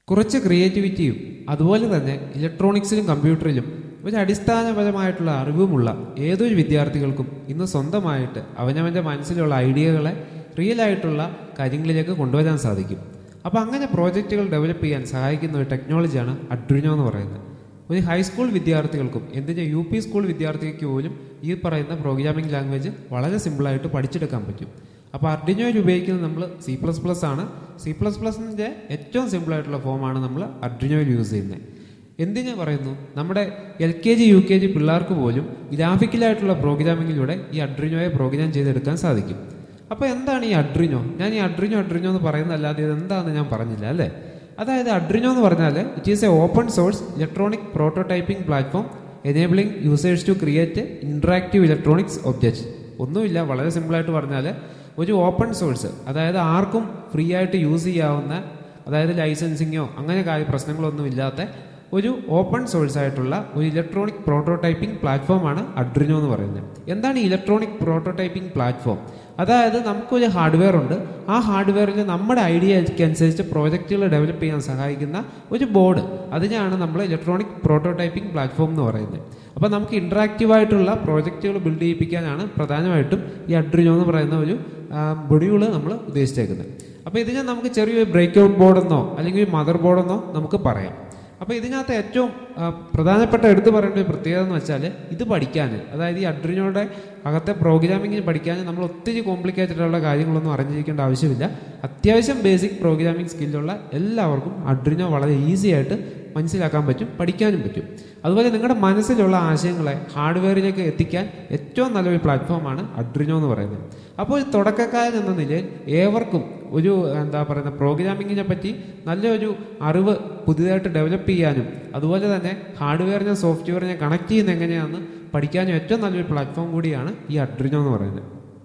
കുറച്ച് ക്രിയേറ്റിവിറ്റിയും അതുപോലെ തന്നെ ഇലക്ട്രോണിക്സിലും കമ്പ്യൂട്ടറിലും ഒരു അടിസ്ഥാനപരമായിട്ടുള്ള അറിവുമുള്ള ഏതൊരു വിദ്യാർത്ഥികൾക്കും ഇന്ന് സ്വന്തമായിട്ട് അവനവൻ്റെ മനസ്സിലുള്ള ഐഡിയകളെ റിയൽ ആയിട്ടുള്ള കാര്യങ്ങളിലേക്ക് കൊണ്ടുവരാൻ സാധിക്കും അപ്പോൾ അങ്ങനെ പ്രോജക്റ്റുകൾ ഡെവലപ്പ് ചെയ്യാൻ സഹായിക്കുന്ന ഒരു ടെക്നോളജിയാണ് അഡ്രിനോ എന്ന് പറയുന്നത് ഒരു ഹൈസ്കൂൾ വിദ്യാർത്ഥികൾക്കും എന്തിന് യു പി സ്കൂൾ വിദ്യാർത്ഥിക്ക് പോലും ഈ പറയുന്ന പ്രോഗ്രാമിംഗ് ലാംഗ്വേജ് വളരെ സിമ്പിളായിട്ട് പഠിച്ചെടുക്കാൻ പറ്റും അപ്പോൾ അർഡിനോയിൽ ഉപയോഗിക്കുന്നത് നമ്മൾ സി പ്ലസ് പ്ലസ് ആണ് സി പ്ലസ് പ്ലസിൻ്റെ ഏറ്റവും സിമ്പിളായിട്ടുള്ള ഫോമാണ് നമ്മൾ അർഡിനോയിൽ യൂസ് ചെയ്യുന്നത് എന്തിനു പറയുന്നു നമ്മുടെ L K G U K G പിള്ളേർക്ക് പോലും ഗ്രാഫിക്കലായിട്ടുള്ള പ്രോഗ്രാമിങ്ങിലൂടെ ഈ അഡ്രിനോയെ പ്രോഗ്രാം ചെയ്തെടുക്കാൻ സാധിക്കും അപ്പോൾ എന്താണ് ഈ അഡ്രിനോ ഞാൻ ഈ അഡ്രിനോ അഡ്രിനോ എന്ന് പറയുന്നതല്ലാതെ ഇത് എന്താണെന്ന് ഞാൻ പറഞ്ഞില്ല അല്ലേ അതായത് അഡ്രിനോ എന്ന് പറഞ്ഞാൽ it is a open source electronic prototyping platform enabling users to create interactive electronics objects ഒന്നുമില്ല വളരെ സിമ്പിളായിട്ട് പറഞ്ഞാൽ ഒരു ഓപ്പൺ സോഴ്സ് അതായത് ആർക്കും ഫ്രീ ആയിട്ട് യൂസ് ചെയ്യാവുന്ന അതായത് ലൈസൻസിങ്ങോ അങ്ങനെ കാര്യ പ്രശ്നങ്ങളൊന്നും ഇല്ലാത്ത ഒരു ഓപ്പൺ സോഴ്സ് ആയിട്ടുള്ള ഒരു ഇലക്ട്രോണിക് പ്രോട്ടോടൈപ്പിംഗ് പ്ലാറ്റ്ഫോമാണ് അഡ്രിനോ എന്ന് പറയുന്നത് എന്താണ് ഈ ഇലക്ട്രോണിക് പ്രോട്ടോടൈപ്പിംഗ് പ്ലാറ്റ്ഫോം അതായത് നമുക്കൊരു ഹാർഡ്വെയർ ഉണ്ട് ആ ഹാർഡ്വെയറിൽ നമ്മുടെ ഐഡിയയ്ക്ക് അനുസരിച്ച് പ്രോജക്റ്റുകൾ ഡെവലപ്പ് ചെയ്യാൻ സഹായിക്കുന്ന ഒരു ബോർഡ് അതിനെയാണ് നമ്മൾ ഇലക്ട്രോണിക് പ്രോട്ടോടൈപ്പിംഗ് പ്ലാറ്റ്ഫോം എന്ന് പറയുന്നത് അപ്പോൾ നമുക്ക് ഇൻട്രാക്റ്റീവ് ആയിട്ടുള്ള പ്രോജക്റ്റുകൾ ബിൽഡ് ചെയ്യിപ്പിക്കാനാണ് പ്രധാനമായിട്ടും ഈ അഡ്രിനോ എന്ന് പറയുന്ന ഒരു മൊഡ്യൂള് നമ്മൾ ഉദ്ദേശിച്ചേക്കുന്നത് അപ്പോൾ ഇതിനെ നമുക്ക് ചെറിയൊരു ബ്രേക്ക് ഔട്ട് ബോർഡെന്നോ അല്ലെങ്കിൽ ഒരു മദർ ബോർഡെന്നോ നമുക്ക് പറയാം അപ്പോൾ ഇതിനകത്ത് ഏറ്റവും ആ, പ്രധാനപ്പെട്ട എടുത്തു പറയേണ്ട ഒരു പ്രത്യേകത എന്ന് വെച്ചാൽ ഇത് പഠിക്കാൻ അതായത് ഈ അഡ്രിനോയുടെ അകത്തെ പ്രോഗ്രാമിംഗ് പഠിക്കാൻ നമ്മൾ ഒത്തിരി കോംപ്ലിക്കേറ്റഡ് ഉള്ള കാര്യങ്ങളൊന്നും അറിഞ്ഞിരിക്കേണ്ട ആവശ്യമില്ല അത്യാവശ്യം ബേസിക് പ്രോഗ്രാമിംഗ് സ്കില്ലുള്ള എല്ലാവർക്കും അഡ്രിനോ വളരെ ഈസി ആയിട്ട് മനസ്സിലാക്കാൻ പറ്റും പഠിക്കാനും പറ്റും അതുപോലെ നിങ്ങളുടെ മനസ്സിലുള്ള ആശയങ്ങളെ ഹാർഡ്വെയറിലേക്ക് എത്തിക്കാൻ ഏറ്റവും നല്ലൊരു പ്ലാറ്റ്ഫോമാണ് അഡ്രിനോ എന്ന് പറയുന്നത് അപ്പോൾ ഒരു തുടക്കക്കാരൻ എന്ന നിലയിൽ ഏവർക്കും ഒരു എന്താ പറയുന്ന പ്രോഗ്രാമിങ്ങിനെ പറ്റി നല്ലൊരു അറിവ് പുതിയതായിട്ട് ഡെവലപ്പ് ചെയ്യാനും അതുപോലെ തന്നെ ഹാർഡ്വെയറിനെ സോഫ്റ്റ്വെയറിനെ കണക്ട് ചെയ്യുന്ന എങ്ങനെയാണെന്ന് പഠിക്കാനും ഏറ്റവും നല്ലൊരു പ്ലാറ്റ്ഫോം കൂടിയാണ് ഈ അഡ്രിനോ എന്ന് പറയുന്നത്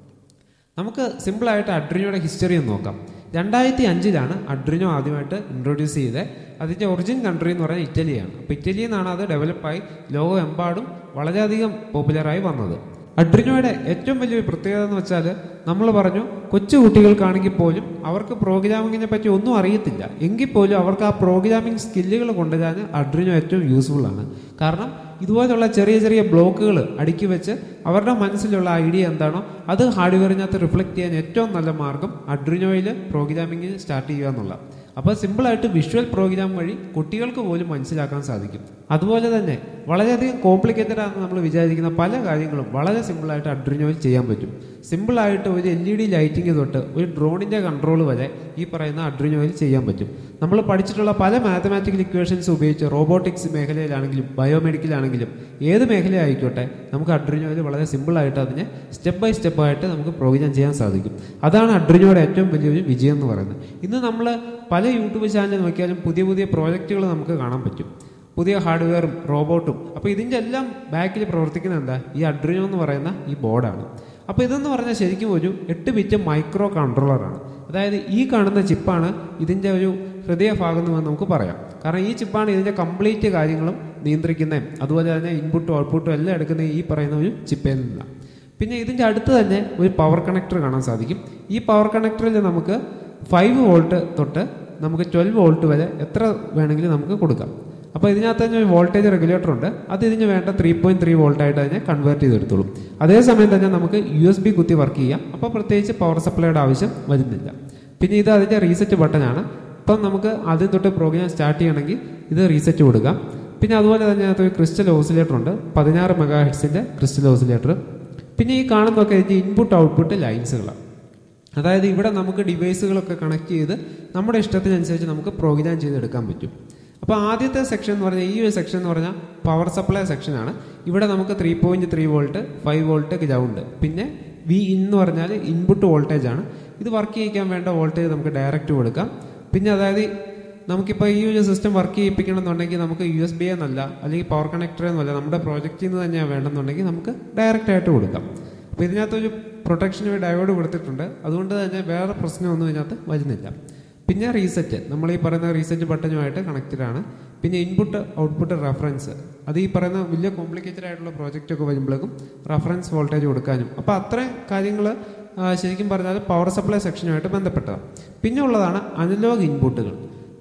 നമുക്ക് സിമ്പിളായിട്ട് അഡ്രിനോയുടെ ഹിസ്റ്ററി ഒന്ന് നോക്കാം രണ്ടായിരത്തി അഞ്ചിലാണ് അഡ്രിനോ ആദ്യമായിട്ട് ഇൻട്രൊഡ്യൂസ് ചെയ്തത് അതിൻ്റെ ഒറിജിൻ കൺട്രി എന്ന് പറയുന്നത് ഇറ്റലിയാണ് അപ്പോൾ ഇറ്റലിയിൽ നിന്നാണ് അത് ഡെവലപ്പായി ലോകമെമ്പാടും വളരെയധികം പോപ്പുലറായി വന്നത് അഡ്രിനോയുടെ ഏറ്റവും വലിയൊരു പ്രത്യേകത എന്ന് വെച്ചാൽ നമ്മൾ പറഞ്ഞു കൊച്ചു കുട്ടികൾക്കാണെങ്കിൽ പോലും അവർക്ക് പ്രോഗ്രാമിങ്ങിനെ പറ്റി ഒന്നും അറിയത്തില്ല എങ്കിൽ പോലും അവർക്ക് ആ പ്രോഗ്രാമിംഗ് സ്കില്ലുകൾ കൊണ്ടുവരാൻ അഡ്രിനോ ഏറ്റവും യൂസ്ഫുൾ ആണ് കാരണം ഇതുപോലുള്ള ചെറിയ ചെറിയ ബ്ലോക്കുകൾ അടുക്കി വെച്ച് അവരുടെ മനസ്സിലുള്ള ഐഡിയ എന്താണോ അത് ഹാർഡ്വെയറിനകത്ത് റിഫ്ലക്റ്റ് ചെയ്യാൻ ഏറ്റവും നല്ല മാർഗം അഡ്രിനോയിൽ പ്രോഗ്രാമിംഗ് സ്റ്റാർട്ട് ചെയ്യുക എന്നുള്ള അപ്പോൾ സിമ്പിളായിട്ട് വിഷ്വൽ പ്രോഗ്രാം വഴി കുട്ടികൾക്ക് പോലും മനസ്സിലാക്കാൻ സാധിക്കും അതുപോലെ തന്നെ വളരെയധികം കോംപ്ലിക്കേറ്റഡ് ആണെന്ന് നമ്മൾ വിചാരിക്കുന്ന പല കാര്യങ്ങളും വളരെ സിമ്പിളായിട്ട് അഡ്രിനോയിൽ ചെയ്യാൻ പറ്റും സിമ്പിളായിട്ട് ഒരു എൽ ഇ ഡി ലൈറ്റിംഗ് തൊട്ട് ഒരു ഡ്രോണിൻ്റെ കൺട്രോൾ വരെ ഈ പറയുന്ന അഡ്രിനോയിൽ ചെയ്യാൻ പറ്റും നമ്മൾ പഠിച്ചിട്ടുള്ള പല മാത്തമാറ്റിക്കൽ ഇക്വേഷൻസ് ഉപയോഗിച്ച് റോബോട്ടിക്സ് മേഖലയിലാണെങ്കിലും ബയോമെഡിക്കലാണെങ്കിലും ഏത് മേഖല ആയിക്കോട്ടെ നമുക്ക് അഡ്രിനോയിൽ വളരെ സിമ്പിളായിട്ട് അതിനെ സ്റ്റെപ്പ് ബൈ സ്റ്റെപ്പ് ആയിട്ട് നമുക്ക് പ്രോഗ്രാം ചെയ്യാൻ സാധിക്കും അതാണ് അഡ്രിനോയുടെ ഏറ്റവും വലിയൊരു വിജയം എന്ന് പറയുന്നത് ഇന്ന് നമ്മൾ പല യൂട്യൂബ് ചാനൽ നോക്കിയാലും പുതിയ പുതിയ പ്രോജക്റ്റുകൾ നമുക്ക് കാണാൻ പറ്റും പുതിയ ഹാർഡ്വെയറും റോബോട്ടും അപ്പോൾ ഇതിൻ്റെ എല്ലാം ബാക്കിൽ പ്രവർത്തിക്കുന്നത് എന്താ ഈ അഡ്രിനോ എന്ന് പറയുന്ന ഈ ബോർഡാണ് അപ്പോൾ ഇതെന്ന് പറഞ്ഞാൽ ശരിക്കും ഒരു എട്ട് ബിറ്റ് മൈക്രോ കൺട്രോളറാണ് അതായത് ഈ കാണുന്ന ചിപ്പാണ് ഇതിൻ്റെ ഒരു ഹൃദയഭാഗം എന്ന് നമുക്ക് പറയാം കാരണം ഈ ചിപ്പാണ് ഇതിൻ്റെ കംപ്ലീറ്റ് കാര്യങ്ങളും നിയന്ത്രിക്കുന്നതും അതുപോലെ തന്നെ ഇൻപുട്ടും ഔട്ട്പുട്ടും എല്ലാം എടുക്കുന്ന ഈ പറയുന്ന ഒരു ചിപ്പിൽ നിന്നാണ് പിന്നെ ഇതിൻ്റെ അടുത്ത് തന്നെ ഒരു പവർ കണക്ടർ കാണാൻ സാധിക്കും ഈ പവർ കണക്ടറിൽ നമുക്ക് ഫൈവ് വോൾട്ട് തൊട്ട് നമുക്ക് ട്വൽവ് വോൾട്ട് വരെ എത്ര വേണമെങ്കിലും നമുക്ക് കൊടുക്കാം അപ്പോൾ ഇതിനകത്ത് തന്നെ ഒരു വോൾട്ടേജ് റെഗുലേറ്റർ ഉണ്ട് അത് ഇതിന് വേണ്ട ത്രീ പോയിന്റ് ത്രീ വോൾട്ടായിട്ട് അതിനെ കൺവേർട്ട് ചെയ്തെടുത്തോളും അതേസമയം തന്നെ നമുക്ക് യു എസ് ബി കുത്തി വർക്ക് ചെയ്യാം അപ്പോൾ പ്രത്യേകിച്ച് പവർ സപ്ലൈയുടെ ആവശ്യം വരുന്നില്ല പിന്നെ ഇത് അതിൻ്റെ റീസെറ്റ് ബട്ടനാണ് ഇപ്പം നമുക്ക് ആദ്യം തൊട്ട് പ്രോഗ്രാം സ്റ്റാർട്ട് ചെയ്യണമെങ്കിൽ ഇത് റീസെറ്റ് കൊടുക്കാം പിന്നെ അതുപോലെ തന്നെ അതിനകത്ത് ഒരു ക്രിസ്റ്റൽ ഓസിലേറ്റർ ഉണ്ട് പതിനാറ് മെഗാ ഹെഡ്സിൻ്റെ ക്രിസ്റ്റൽ ഓസിലേറ്റർ പിന്നെ ഈ കാണുന്നതൊക്കെ ഇതിൻ്റെ ഇൻപുട്ട് ഔട്ട്പുട്ട് ലൈൻസുകളാണ് അതായത് ഇവിടെ നമുക്ക് ഡിവൈസുകളൊക്കെ കണക്ട് ചെയ്ത് നമ്മുടെ ഇഷ്ടത്തിനനുസരിച്ച് നമുക്ക് പ്രോഗ്രാം ചെയ്തെടുക്കാൻ പറ്റും അപ്പോൾ ആദ്യത്തെ സെക്ഷൻ എന്ന് പറഞ്ഞാൽ ഈ ഒരു സെക്ഷൻ എന്ന് പറഞ്ഞാൽ പവർ സപ്ലൈ സെക്ഷനാണ് ഇവിടെ നമുക്ക് three point three volt five volt ground പിന്നെ വി ഇൻ എന്ന് പറഞ്ഞാൽ ഇൻപുട്ട് വോൾട്ടേജ് ആണ് ഇത് വർക്ക് ചെയ്യിക്കാൻ വേണ്ട വോൾട്ടേജ് നമുക്ക് ഡയറക്റ്റ് കൊടുക്കാം പിന്നെ അതായത് നമുക്കിപ്പോൾ ഈ ഒരു സിസ്റ്റം വർക്ക് ചെയ്യിപ്പിക്കണം എന്നുണ്ടെങ്കിൽ നമുക്ക് യു എസ് ബി എന്നല്ല അല്ലെങ്കിൽ പവർ കണക്ടർ എന്നല്ല നമ്മുടെ പ്രോജക്റ്റിൽ നിന്ന് തന്നെയാണ് വേണമെന്നുണ്ടെങ്കിൽ നമുക്ക് ഡയറക്റ്റ് ആയിട്ട് കൊടുക്കാം അപ്പോൾ ഇതിനകത്തൊരു പ്രൊട്ടക്ഷൻ ഒരു ഡയോഡ് കൊടുത്തിട്ടുണ്ട് അതുകൊണ്ട് തന്നെ വേറെ പ്രശ്നമൊന്നും ഇതിനകത്ത് വരുന്നില്ല പിന്നെ റീസെറ്റ് നമ്മൾ ഈ പറയുന്ന റീസെറ്റ് ബട്ടനുമായിട്ട് കണക്റ്റഡ് ആണ് പിന്നെ ഇൻപുട്ട് ഔട്ട്പുട്ട് റെഫറൻസ് അത് ഈ പറയുന്ന വലിയ കോംപ്ലിക്കേറ്റഡ് ആയിട്ടുള്ള പ്രോജക്റ്റ് ഒക്കെ വരുമ്പോഴേക്കും റെഫറൻസ് വോൾട്ടേജ് കൊടുക്കാനും അപ്പോൾ അത്രയും കാര്യങ്ങൾ ശരിക്കും പറഞ്ഞാൽ പവർ സപ്ലൈ സെക്ഷനുമായിട്ട് ബന്ധപ്പെട്ടതാണ് പിന്നെ ഉള്ളതാണ് അനലോഗ് ഇൻപുട്ടുകൾ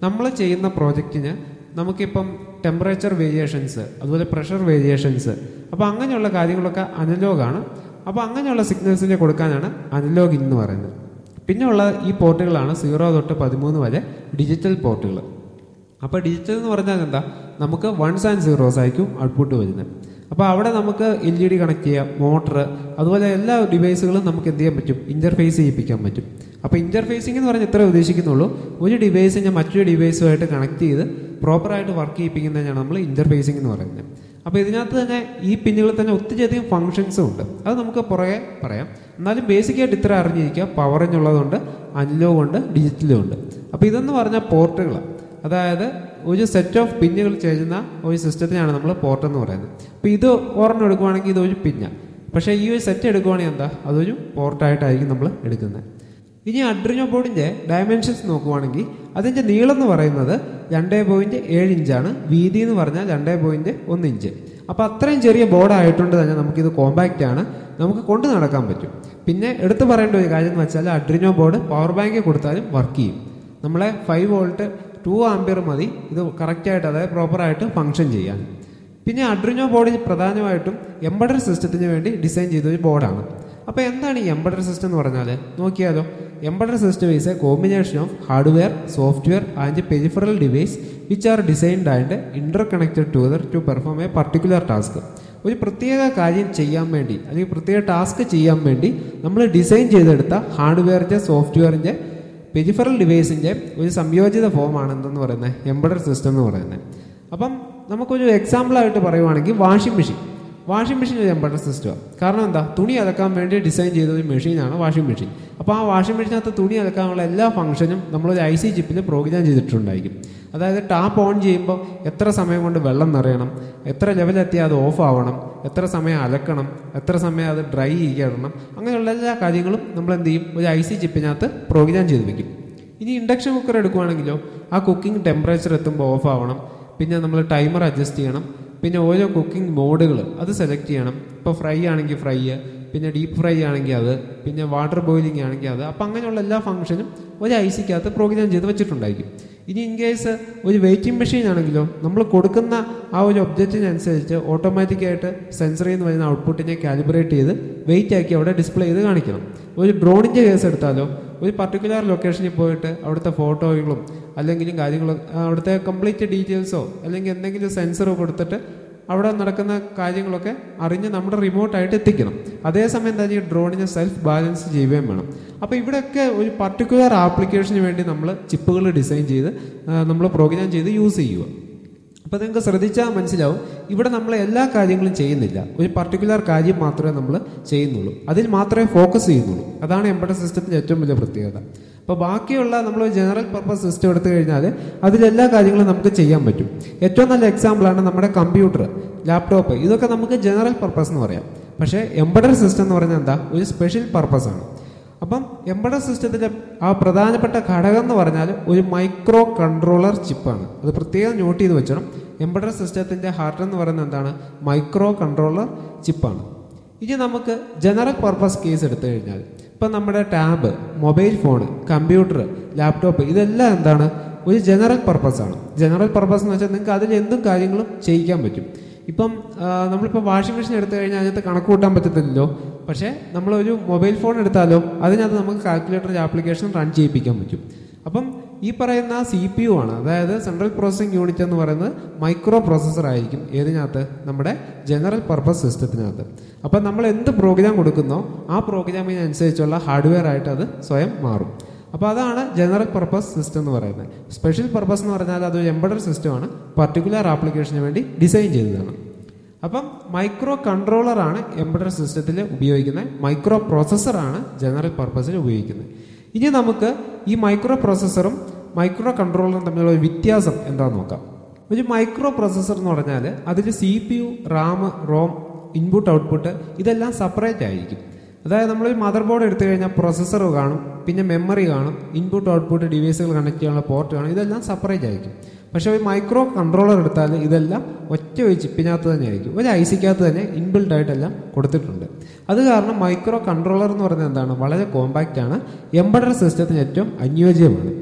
നമ്മൾ ചെയ്യുന്ന പ്രോജക്റ്റിന് നമുക്കിപ്പം ടെമ്പറേച്ചർ വേരിയേഷൻസ് അതുപോലെ പ്രഷർ വേരിയേഷൻസ് അപ്പോൾ അങ്ങനെയുള്ള കാര്യങ്ങളൊക്കെ അനലോഗാണ് അപ്പോൾ അങ്ങനെയുള്ള സിഗ്നൽസിനെ കൊടുക്കാനാണ് അനലോഗ് എന്ന് പറയുന്നത് പിന്നെ ഉള്ള ഈ പോർട്ടുകളാണ് സീറോ തൊട്ട് പതിമൂന്ന് വരെ ഡിജിറ്റൽ പോർട്ടുകൾ അപ്പോൾ ഡിജിറ്റൽ എന്ന് പറഞ്ഞാൽ എന്താ നമുക്ക് വൺസ് ആൻഡ് സീറോസ് ആയിരിക്കും ഔട്ട്പുട്ട് വരുന്നത് അപ്പോൾ അവിടെ നമുക്ക് എൽ ഇ ഡി കണക്ട് ചെയ്യാം മോട്ടർ അതുപോലെ എല്ലാ ഡിവൈസുകളും നമുക്ക് എന്ത് ചെയ്യാൻ പറ്റും ഇന്റർഫേസ് ചെയ്യിപ്പിക്കാൻ പറ്റും അപ്പോൾ ഇന്റർഫേസിംഗ് എന്ന് പറഞ്ഞാൽ ഇത്ര ഉദ്ദേശിക്കുന്നുള്ളൂ ഒരു ഡിവൈസിനെ മറ്റൊരു ഡിവൈസുമായിട്ട് കണക്ട് ചെയ്ത് പ്രോപ്പറായിട്ട് വർക്ക് ചെയ്യിപ്പിക്കുന്നതിനാണ് നമ്മൾ ഇന്റർഫേസിംഗ് എന്ന് പറയുന്നത് അപ്പോൾ ഇതിനകത്ത് തന്നെ ഈ പിന്നുകളിൽ തന്നെ ഒത്തിരിയധികം ഫങ്ഷൻസും ഉണ്ട് അത് നമുക്ക് പുറകെ പറയാം എന്നാലും ബേസിക്കായിട്ട് ഇത്ര അറിഞ്ഞിരിക്കുക പവറിനുള്ളതുണ്ട് അനലോഗ് ഉണ്ട് ഡിജിറ്റലും ഉണ്ട് അപ്പോൾ ഇതെന്ന് പറഞ്ഞാൽ പോർട്ടുകളാണ് അതായത് ഒരു സെറ്റ് ഓഫ് പിന്നുകൾ ചേരുന്ന ഒരു സിസ്റ്റത്തിനാണ് നമ്മൾ പോർട്ട് എന്ന് പറയുന്നത് അപ്പോൾ ഇത് ഒരെണ്ണം എടുക്കുവാണെങ്കിൽ ഇത് ഒരു പിന്നാണ് പക്ഷേ ഈ ഒരു സെറ്റ് എടുക്കുവാണെങ്കിൽ എന്താ അതൊരു പോർട്ടായിട്ടായിരിക്കും നമ്മൾ എടുക്കുന്നത് ഇനി അഡ്രിനോ ബോർഡിന്റെ ഡയമെൻഷൻസ് നോക്കുവാണെങ്കിൽ അതിന്റെ നീളം എന്ന് പറയുന്നത് രണ്ടേ പോയിന്റ് ഏഴ് ഇഞ്ചാണ് വീതി എന്ന് പറഞ്ഞാൽ രണ്ടേ പോയിന്റ് ഒന്ന് ഇഞ്ച് അപ്പോൾ അത്രയും ചെറിയ ബോർഡ് ആയതുകൊണ്ട് തന്നെ നമുക്കിത് കോമ്പാക്റ്റ് ആണ് നമുക്ക് കൊണ്ടു നടക്കാൻ പറ്റും പിന്നെ എടുത്തു പറയേണ്ട ഒരു കാര്യം എന്ന് വെച്ചാൽ അഡ്രിനോ ബോർഡ് പവർ ബാങ്ക് കൊടുത്താലും വർക്ക് ചെയ്യും നമ്മളെ ഫൈവ് വോൾട്ട് ടു ആംബിയർ മതി ഇത് കറക്റ്റായിട്ട് അതായത് പ്രോപ്പറായിട്ട് ഫങ്ഷൻ ചെയ്യാൻ പിന്നെ അഡ്രിനോ ബോർഡ് പ്രധാനമായിട്ടും എംബഡർ സിസ്റ്റത്തിന് വേണ്ടി ഡിസൈൻ ചെയ്ത ഒരു ബോർഡാണ് അപ്പോൾ എന്താണ് ഈ എംബഡർ സിസ്റ്റം എന്ന് പറഞ്ഞാൽ നോക്കിയാലോ embedded system is a combination of hardware software and peripheral device which are designed and interconnected together to perform a particular task ഒരു പ്രത്യേക കാര്യം ചെയ്യാൻ വേണ്ടി അല്ലെങ്കിൽ പ്രത്യേക ടാസ്ക് ചെയ്യാൻ വേണ്ടി നമ്മൾ ഡിസൈൻ ചെയ്തെടുത്ത ഹാർഡ്വെയറിൻ്റെ സോഫ്റ്റ്വെയറിൻ്റെ പെരിഫറൽ ഡിവൈസിൻ്റെ ഒരു സംയോജിത ഫോമാണ് എന്തെന്ന് പറയുന്നത് എംബഡർ സിസ്റ്റം എന്ന് പറയുന്നത് അപ്പം നമുക്കൊരു എക്സാമ്പിളായിട്ട് പറയുവാണെങ്കിൽ വാഷിംഗ് മെഷീൻ വാഷിംഗ് മെഷീൻ ഒരു എംബഡർ സിസ്റ്റമാണ് കാരണം എന്താ തുണി അലക്കാൻ വേണ്ടി ഡിസൈൻ ചെയ്ത ഒരു മെഷീനാണ് വാഷിംഗ് മെഷീൻ അപ്പോൾ ആ വാഷിംഗ് മെഷീനകത്ത് തുണി അലക്കാനുള്ള എല്ലാ ഫംഗ്ഷനും നമ്മളൊരു ഐ സി ചിപ്പിൽ പ്രോഗ്രാം ചെയ്തിട്ടുണ്ടായിരിക്കും അതായത് ടാപ്പ് ഓൺ ചെയ്യുമ്പോൾ എത്ര സമയം കൊണ്ട് വെള്ളം നിറയണം എത്ര ലെവലെത്തിയാൽ അത് ഓഫ് ആവണം എത്ര സമയം അലക്കണം എത്ര സമയം അത് ഡ്രൈ ചെയ്യണം അങ്ങനെയുള്ള എല്ലാ കാര്യങ്ങളും നമ്മൾ എന്ത് ചെയ്യും ഒരു ഐ സി ചിപ്പിനകത്ത് പ്രോഗ്രാം ചെയ്ത് വെക്കും ഇനി ഇൻഡക്ഷൻ കുക്കർ എടുക്കുവാണെങ്കിലോ ആ കുക്കിംഗ് ടെമ്പറേച്ചർ എത്തുമ്പോൾ ഓഫ് ആവണം പിന്നെ നമ്മൾ ടൈമർ അഡ്ജസ്റ്റ് ചെയ്യണം പിന്നെ ഓരോ കുക്കിംഗ് മോഡുകൾ അത് സെലക്ട് ചെയ്യണം ഇപ്പോൾ ഫ്രൈ ആണെങ്കിൽ ഫ്രൈ പിന്നെ ഡീപ്പ് ഫ്രൈ ആണെങ്കിൽ അത് പിന്നെ വാട്ടർ ബോയിലിംഗ് ആണെങ്കിൽ അത് അപ്പം അങ്ങനെയുള്ള എല്ലാ ഫംഗ്ഷനും ഒരു ഐ സിക്കകത്ത് പ്രോഗ്രാം ചെയ്ത് വെച്ചിട്ടുണ്ടായിരിക്കും ഇനി ഇൻ കേസ് ഒരു വെയിറ്റിംഗ് മെഷീൻ ആണെങ്കിലോ നമ്മൾ കൊടുക്കുന്ന ആ ഒരു ഒബ്ജക്റ്റിനനുസരിച്ച് ഓട്ടോമാറ്റിക്കായിട്ട് സെൻസറിൽ നിന്ന് വരുന്ന ഔട്ട്പുട്ടിനെ കാലിബ്രേറ്റ് ചെയ്ത് വെയിറ്റ് ആക്കി അവിടെ ഡിസ്പ്ലേ ചെയ്ത് കാണിക്കണം ഒരു ഡ്രോണിൻ്റെ കേസ് എടുത്താലോ ഒരു പർട്ടിക്കുലർ ലൊക്കേഷനിൽ പോയിട്ട് അവിടുത്തെ ഫോട്ടോകളും അല്ലെങ്കിലും കാര്യങ്ങളും അവിടുത്തെ കംപ്ലീറ്റ് ഡീറ്റെയിൽസോ അല്ലെങ്കിൽ എന്തെങ്കിലും സെൻസറോ കൊടുത്തിട്ട് അവിടെ നടക്കുന്ന കാര്യങ്ങളൊക്കെ അറിഞ്ഞ് നമ്മുടെ റിമോട്ടായിട്ട് എത്തിക്കണം അതേസമയം എന്താ ഈ ഡ്രോണിനെ സെൽഫ് ബാലൻസ് ചെയ്യുകയും വേണം അപ്പോൾ ഇവിടെയൊക്കെ ഒരു പർട്ടിക്കുലർ ആപ്ലിക്കേഷന് വേണ്ടി നമ്മൾ ചിപ്പുകൾ ഡിസൈൻ ചെയ്ത് നമ്മൾ പ്രോഗ്രാം ചെയ്ത് യൂസ് ചെയ്യുക അപ്പോൾ നിങ്ങൾക്ക് ശ്രദ്ധിച്ചാൽ മനസ്സിലാവും ഇവിടെ നമ്മൾ എല്ലാ കാര്യങ്ങളും ചെയ്യുന്നില്ല ഒരു പർട്ടിക്കുലർ കാര്യം മാത്രമേ നമ്മൾ ചെയ്യുന്നുള്ളൂ അതിൽ മാത്രമേ ഫോക്കസ് ചെയ്യുന്നുള്ളൂ അതാണ് എംബഡഡ് സിസ്റ്റത്തിൻ്റെ ഏറ്റവും വലിയ പ്രത്യേകത അപ്പോൾ ബാക്കിയുള്ള നമ്മൾ ജനറൽ പർപ്പസ് സിസ്റ്റം എടുത്തു കഴിഞ്ഞാൽ അതിലെല്ലാ കാര്യങ്ങളും നമുക്ക് ചെയ്യാൻ പറ്റും ഏറ്റവും നല്ല എക്സാമ്പിളാണ് നമ്മുടെ കമ്പ്യൂട്ടർ ലാപ്ടോപ്പ് ഇതൊക്കെ നമുക്ക് ജനറൽ പർപ്പസ് എന്ന് പറയാം പക്ഷേ എംബഡഡ് സിസ്റ്റം എന്ന് പറഞ്ഞാൽ എന്താ ഒരു സ്പെഷ്യൽ പർപ്പസ് ആണ് അപ്പം എംബഡഡ് സിസ്റ്റത്തിൻ്റെ ആ പ്രധാനപ്പെട്ട ഘടകം എന്ന് പറഞ്ഞാൽ ഒരു മൈക്രോ കൺട്രോളർ ചിപ്പാണ് അത് പ്രത്യേകം നോട്ട് ചെയ്ത് വെച്ചണം എംബഡഡ് സിസ്റ്റത്തിൻ്റെ ഹാർട്ട് എന്ന് പറയുന്നത് എന്താണ് മൈക്രോ കൺട്രോളർ ചിപ്പാണ് ഇനി നമുക്ക് ജനറൽ പർപ്പസ് കേസ് എടുത്തു കഴിഞ്ഞാൽ ഇപ്പം നമ്മുടെ tab mobile phone computer laptop ഇതെല്ലാം എന്താണ് ഒരു ജനറൽ പർപ്പസ് ആണ് ജനറൽ പർപ്പസ് എന്ന് വെച്ചാൽ നിങ്ങൾക്ക് അതിൽ എന്തും കാര്യങ്ങളും ചെയ്യിക്കാൻ പറ്റും ഇപ്പം ആ, നമ്മളിപ്പോൾ വാഷിംഗ് മെഷീൻ എടുത്തു കഴിഞ്ഞാൽ അതിനകത്ത് കണക്ക് കൂട്ടാൻ പറ്റത്തില്ലല്ലോ പക്ഷേ നമ്മളൊരു മൊബൈൽ ഫോൺ എടുത്താലോ അതിനകത്ത് നമുക്ക് കാൽക്കുലേറ്റർ ആപ്ലിക്കേഷൻ റൺ ചെയ്യിപ്പിക്കാൻ പറ്റും അപ്പം ഈ പറയുന്ന സി പി യു ആണ് അതായത് സെൻട്രൽ പ്രോസസ്സിംഗ് യൂണിറ്റ് എന്ന് പറയുന്നത് മൈക്രോ പ്രോസസ്സർ ആയിരിക്കും ഏതിനകത്ത് നമ്മുടെ ജനറൽ പർപ്പസ് സിസ്റ്റത്തിനകത്ത് അപ്പം നമ്മൾ എന്ത് പ്രോഗ്രാം കൊടുക്കുന്നോ ആ പ്രോഗ്രാമിനനുസരിച്ചുള്ള ഹാർഡ്വെയർ ആയിട്ട് അത് സ്വയം മാറും അപ്പോൾ അതാണ് ജനറൽ പർപ്പസ് സിസ്റ്റം എന്ന് പറയുന്നത് സ്പെഷ്യൽ പർപ്പസ് എന്ന് പറഞ്ഞാൽ അതൊരു എംബഡഡ് സിസ്റ്റമാണ് പർട്ടിക്കുലർ ആപ്ലിക്കേഷന് വേണ്ടി ഡിസൈൻ ചെയ്തതാണ് അപ്പം മൈക്രോ കൺട്രോളറാണ് എംബഡഡ് സിസ്റ്റത്തിൽ ഉപയോഗിക്കുന്നത് മൈക്രോ പ്രോസസ്സറാണ് ജനറൽ പർപ്പസിൽ ഉപയോഗിക്കുന്നത് ഇനി നമുക്ക് ഈ മൈക്രോ പ്രോസസ്സറും മൈക്രോ കൺട്രോളറും തമ്മിലുള്ള ഒരു വ്യത്യാസം എന്താണെന്ന് നോക്കാം ഒരു മൈക്രോ പ്രോസസ്സർ എന്ന് പറഞ്ഞാൽ അതിൽ C P U RAM ROM input output ഇതെല്ലാം സെപ്പറേറ്റ് ആയിരിക്കും അതായത് നമ്മളൊരു മദർ ബോർഡ് എടുത്തു കഴിഞ്ഞാൽ പ്രൊസസ്സർ കാണും പിന്നെ മെമ്മറി കാണും ഇൻപുട്ട് ഔട്ട്പുട്ട് ഡിവൈസുകൾ കണക്ട് ചെയ്യാനുള്ള പോർട്ട് കാണും ഇതെല്ലാം സെപ്പറേറ്റ് ആയിരിക്കും പക്ഷേ ഒരു മൈക്രോ കൺട്രോളർ എടുത്താൽ ഇതെല്ലാം ഒറ്റ ഒരു ചിപ്പിനകത്ത് തന്നെ ആയിരിക്കും ഒരു ഐ സിക്കകത്ത് തന്നെ ഇൻബിൽഡ് ആയിട്ടെല്ലാം കൊടുത്തിട്ടുണ്ട് അത് കാരണം മൈക്രോ കൺട്രോളർ എന്ന് പറയുന്നത് എന്താണ് വളരെ കോമ്പാക്റ്റ് ആണ് എംബഡഡ് സിസ്റ്റത്തിന് ഏറ്റവും അനുയോജ്യമാണ്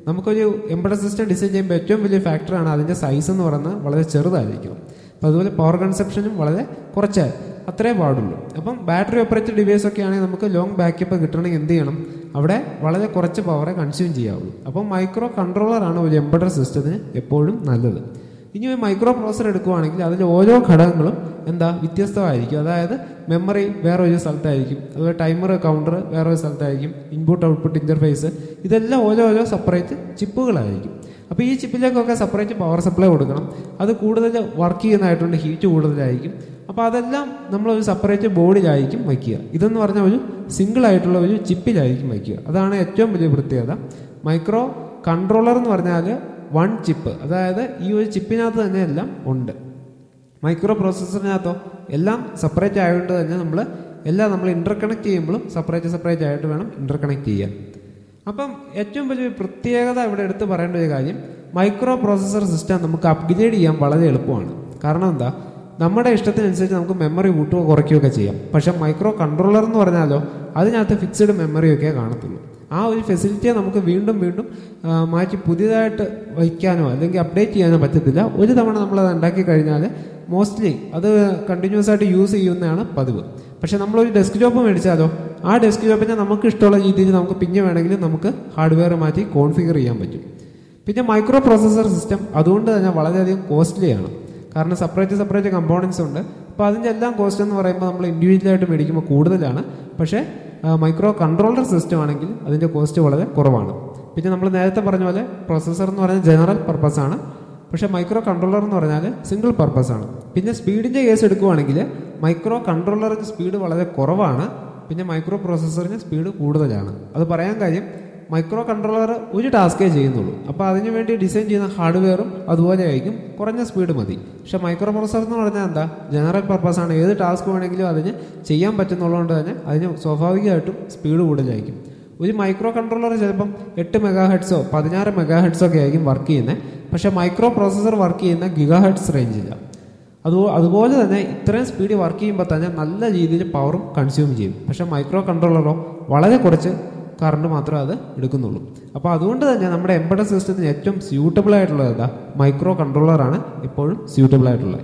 നമുക്കൊരു എംബഡഡ് സിസ്റ്റം ഡിസൈൻ ചെയ്യുമ്പോൾ ഏറ്റവും വലിയ ഫാക്ടറാണ് അതിൻ്റെ സൈസ് എന്ന് പറയുന്നത് വളരെ ചെറുതായിരിക്കും അപ്പോൾ അതുപോലെ പവർ കൺസപ്ഷനും വളരെ കുറച്ച് അത്രേ പാടുള്ളൂ അപ്പം ബാറ്ററി ഓപ്പറേറ്റഡ് ഡിവൈസ് ഒക്കെ ആണെങ്കിൽ നമുക്ക് ലോങ് ബാക്കപ്പ് കിട്ടണമെങ്കിൽ എന്ത് ചെയ്യണം അവിടെ വളരെ കുറച്ച് പവറെ കൺസ്യൂം ചെയ്യാവുള്ളൂ അപ്പം മൈക്രോ കൺട്രോളറാണ് ഒരു എംബഡഡ് സിസ്റ്റത്തിന് എപ്പോഴും നല്ലത് ഇനി ഒരു മൈക്രോ പ്രോസർ എടുക്കുവാണെങ്കിൽ അതിൽ ഓരോ ഘടകങ്ങളും എന്താ വ്യത്യസ്തമായിരിക്കും അതായത് മെമ്മറി വേറെ ഒരു സ്ഥലത്തായിരിക്കും അതുപോലെ ടൈമർ കൗണ്ടർ വേറെ ഒരു സ്ഥലത്തായിരിക്കും ഇൻപുട്ട് ഔട്ട്പുട്ട് ഇന്റർഫേസ് ഇതെല്ലാം ഓരോ ഓരോ സെപ്പറേറ്റ് ചിപ്പുകളായിരിക്കും അപ്പോൾ ഈ ചിപ്പിലേക്കൊക്കെ സെപ്പറേറ്റ് പവർ സപ്ലൈ കൊടുക്കണം അത് കൂടുതൽ വർക്ക് ചെയ്യുന്നതായിട്ടുണ്ട് ഹീറ്റ് കൂടുതലായിരിക്കും അപ്പോൾ അതെല്ലാം നമ്മൾ ഒരു സെപ്പറേറ്റ് ബോർഡിലായിരിക്കും വയ്ക്കുക ഇതെന്ന് പറഞ്ഞാൽ ഒരു സിംഗിൾ ആയിട്ടുള്ള ഒരു ചിപ്പിലായിരിക്കും വയ്ക്കുക അതാണ് ഏറ്റവും വലിയ പ്രത്യേകത മൈക്രോ കൺട്രോളർ എന്ന് പറഞ്ഞാൽ വൺ ചിപ്പ് അതായത് ഈ ഒരു ചിപ്പിനകത്ത് തന്നെ എല്ലാം ഉണ്ട് മൈക്രോ പ്രോസസ്സറിനകത്തോ എല്ലാം സെപ്പറേറ്റ് ആയതുകൊണ്ട് തന്നെ നമ്മൾ എല്ലാം നമ്മൾ ഇന്റർകണക്ട് ചെയ്യുമ്പോഴും സെപ്പറേറ്റ് സെപ്പറേറ്റ് ആയിട്ട് വേണം ഇന്റർകണക്ട് ചെയ്യാൻ അപ്പം ഏറ്റവും വലിയ പ്രത്യേകത ഇവിടെ എടുത്ത് പറയേണ്ട ഒരു കാര്യം മൈക്രോ പ്രോസസ്സർ സിസ്റ്റം നമുക്ക് അപ്ഗ്രേഡ് ചെയ്യാൻ വളരെ എളുപ്പമാണ് കാരണം എന്താ നമ്മുടെ ഇഷ്ടത്തിനനുസരിച്ച് നമുക്ക് മെമ്മറി കൂട്ടുകയോ കുറയ്ക്കുകയൊക്കെ ചെയ്യാം പക്ഷെ മൈക്രോ കൺട്രോളർ എന്ന് പറഞ്ഞാലോ അതിനകത്ത് ഫിക്സ്ഡ് മെമ്മറിയൊക്കെ കാണത്തുള്ളൂ ആ ഒരു ഫെസിലിറ്റിയെ നമുക്ക് വീണ്ടും വീണ്ടും ആ, മാറ്റി പുതിയതായിട്ട് വയ്ക്കാനോ അല്ലെങ്കിൽ അപ്ഡേറ്റ് ചെയ്യാനോ പറ്റത്തില്ല ഒരു തവണ നമ്മൾ അത് ഉണ്ടാക്കി കഴിഞ്ഞാൽ മോസ്റ്റ്ലി അത് കണ്ടിന്യൂസ് ആയിട്ട് യൂസ് ചെയ്യുന്നതാണ് പതിവ് പക്ഷെ നമ്മളൊരു ഡെസ്ക്ടോപ്പ് മേടിച്ചാലോ ആ ഡെസ്ക്ടോപ്പിനെ നമുക്ക് ഇഷ്ടമുള്ള രീതിയിൽ നമുക്ക് പിന്നെ വേണമെങ്കിൽ നമുക്ക് ഹാർഡ്വെയർ മാറ്റി കോൺഫിഗർ ചെയ്യാൻ പറ്റും പിന്നെ മൈക്രോ പ്രോസസ്സർ സിസ്റ്റം അതുകൊണ്ട് തന്നെ വളരെയധികം കോസ്റ്റ്ലിയാണ് കാരണം സെപ്പറേറ്റ് സെപ്പറേറ്റ് കമ്പോണൻസ് ഉണ്ട് അപ്പോൾ അതിൻ്റെ എല്ലാം കോസ്റ്റ് എന്ന് പറയുമ്പോൾ നമ്മൾ ഇൻഡിവിജ്വലായിട്ട് മേടിക്കുമ്പോൾ കൂടുതലാണ് പക്ഷേ മൈക്രോ കൺട്രോളർ സിസ്റ്റം ആണെങ്കിൽ അതിൻ്റെ കോസ്റ്റ് വളരെ കുറവാണ് പിന്നെ നമ്മൾ നേരത്തെ പറഞ്ഞ പോലെ പ്രോസസ്സർ എന്ന് പറയുന്നത് ജനറൽ പർപ്പസ് ആണ് പക്ഷേ മൈക്രോ കൺട്രോളർ എന്ന് പറഞ്ഞാൽ സിംഗിൾ പർപ്പസ് ആണ് പിന്നെ സ്പീഡിൻ്റെ കേസ് എടുക്കുവാണെങ്കിൽ മൈക്രോ കൺട്രോളറിന് സ്പീഡ് വളരെ കുറവാണ് പിന്നെ മൈക്രോ പ്രോസസ്സറിന് സ്പീഡ് കൂടുതലാണ് അത് പറയാൻ കാര്യം മൈക്രോ കൺട്രോളർ ഒരു ടാസ്കേ ചെയ്യുന്നുള്ളൂ അപ്പോൾ അതിന് വേണ്ടി ഡിസൈൻ ചെയ്യുന്ന ഹാർഡ്വെയറും അതുപോലെ ആയിരിക്കും കുറഞ്ഞ സ്പീഡ് മതി പക്ഷെ മൈക്രോ പ്രോസസ്സർ എന്ന് പറഞ്ഞാൽ എന്താ ജനറൽ പർപ്പസ് ആണ് ഏത് ടാസ്ക് വേണമെങ്കിലും അതിന് ചെയ്യാൻ പറ്റുന്നുള്ളതുകൊണ്ട് തന്നെ അതിന് സ്വാഭാവികമായിട്ടും സ്പീഡ് കൂടുതലായിരിക്കും ഒരു മൈക്രോ കൺട്രോളർ ചിലപ്പം എട്ട് മെഗാ ഹെഡ്സോ പതിനാറ് മെഗാ ഹെഡ്സോ ഒക്കെ ആയിരിക്കും വർക്ക് ചെയ്യുന്നത് പക്ഷേ മൈക്രോ പ്രോസസ്സർ വർക്ക് ചെയ്യുന്ന ഗിഗാ ഹെഡ്സ് റേഞ്ചിലാണ് അത് അതുപോലെ തന്നെ ഇത്രയും സ്പീഡിൽ വർക്ക് ചെയ്യുമ്പോൾ തന്നെ നല്ല രീതിയിൽ പവറും കൺസ്യൂം ചെയ്യും പക്ഷേ മൈക്രോ കൺട്രോളറോ വളരെ കുറച്ച് കറണ്ട് മാത്രമേ അത് എടുക്കുന്നുള്ളൂ അപ്പോൾ അതുകൊണ്ട് തന്നെ നമ്മുടെ എംബഡഡ് സിസ്റ്റത്തിന് ഏറ്റവും സ്യൂട്ടബിൾ ആയിട്ടുള്ളത് ഏതാ മൈക്രോ കൺട്രോളറാണ് എപ്പോഴും സ്യൂട്ടബിൾ ആയിട്ടുള്ളത്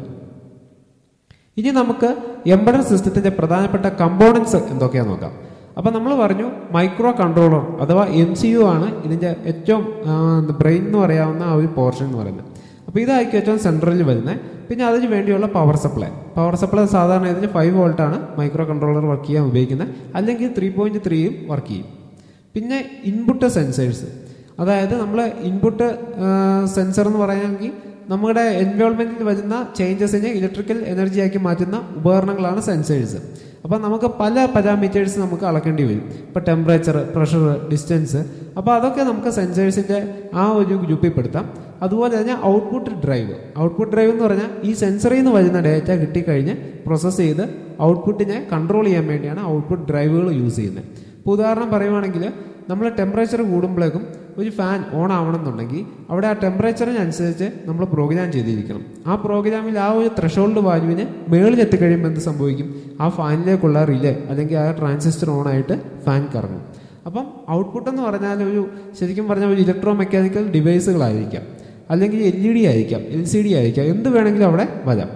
ഇനി നമുക്ക് എംബഡഡ് സിസ്റ്റത്തിന്റെ പ്രധാനപ്പെട്ട കമ്പോണൻസ് എന്തൊക്കെയാന്ന് നോക്കാം അപ്പൊ നമ്മൾ പറഞ്ഞു മൈക്രോ കൺട്രോളർ അഥവാ എം സി യു ആണ് ഇതിന്റെ ഏറ്റവും ബ്രെയിൻ എന്ന് പറയാവുന്ന ആ ഒരു പോർഷൻ എന്ന് പറയുന്നത് അപ്പോൾ ഇതായിരിക്കും ഏറ്റവും സെൻട്രലിൽ വരുന്നത് പിന്നെ അതിന് വേണ്ടിയുള്ള പവർ സപ്ലൈ പവർ സപ്ലൈ സാധാരണ ഇതിന് ഫൈവ് വോൾട്ട് ആണ് മൈക്രോ കൺട്രോളർ വർക്ക് ചെയ്യാൻ ഉപയോഗിക്കുന്നത് അല്ലെങ്കിൽ ത്രീ പോയിന്റ് ത്രീയും വർക്ക് ചെയ്യും പിന്നെ ഇൻപുട്ട് സെൻസേഴ്സ് അതായത് നമ്മൾ ഇൻപുട്ട് സെൻസർ എന്ന് പറയുകയാണെങ്കിൽ നമ്മുടെ എൻവയോൺമെന്റിൽ വരുന്ന ചേഞ്ചസിനെ ഇലക്ട്രിക്കൽ എനർജിയാക്കി മാറ്റുന്ന ഉപകരണങ്ങളാണ് സെൻസേഴ്സ് അപ്പോൾ നമുക്ക് പല പാരാമീറ്റേഴ്സ് നമുക്ക് അളക്കേണ്ടി വരും ഇപ്പോൾ ടെമ്പറേച്ചർ പ്രഷർ ഡിസ്റ്റൻസ് അപ്പോൾ അതൊക്കെ നമുക്ക് സെൻസേഴ്സിൻ്റെ ആ ഒരു ഗ്രൂപ്പിൽ പെടുത്താം അതുപോലെ തന്നെ ഔട്ട്പുട്ട് ഡ്രൈവ് ഔട്ട്പുട്ട് ഡ്രൈവ് എന്ന് പറഞ്ഞാൽ ഈ സെൻസറിൽ നിന്ന് വരുന്ന ഡേറ്റ കിട്ടിക്കഴിഞ്ഞ് പ്രോസസ്സ് ചെയ്ത് ഔട്ട്പുട്ടിനെ കൺട്രോൾ ചെയ്യാൻ വേണ്ടിയാണ് ഔട്ട്പുട്ട് ഡ്രൈവുകൾ യൂസ് ചെയ്യുന്നത് ഇപ്പോൾ ഉദാഹരണം പറയുവാണെങ്കിൽ നമ്മൾ ടെമ്പറേച്ചർ കൂടുമ്പോഴേക്കും ഒരു ഫാൻ ഓൺ ആവണമെന്നുണ്ടെങ്കിൽ അവിടെ ആ ടെമ്പറേച്ചറിനനുസരിച്ച് നമ്മൾ പ്രോഗ്രാം ചെയ്തിരിക്കണം ആ പ്രോഗ്രാമിൽ ആ ഒരു ത്രഷോൾഡ് വാല്യൂവിന് മേളിൽ എത്തിക്കഴിയുമ്പോൾ എന്ത് സംഭവിക്കും ആ ഫാനിലേക്കുള്ള റിലേ അല്ലെങ്കിൽ ആ ട്രാൻസിസ്റ്റർ ഓൺ ആയിട്ട് ഫാൻ കറങ്ങും അപ്പം ഔട്ട്പുട്ട് എന്ന് പറഞ്ഞാൽ ഒരു ശരിക്കും പറഞ്ഞാൽ ഒരു ഇലക്ട്രോ മെക്കാനിക്കൽ ഡിവൈസുകളായിരിക്കാം അല്ലെങ്കിൽ എൽ ഇ ഡി ആയിരിക്കാം എൽ സി ഡി ആയിരിക്കാം എന്ത് വേണമെങ്കിലും അവിടെ വരാം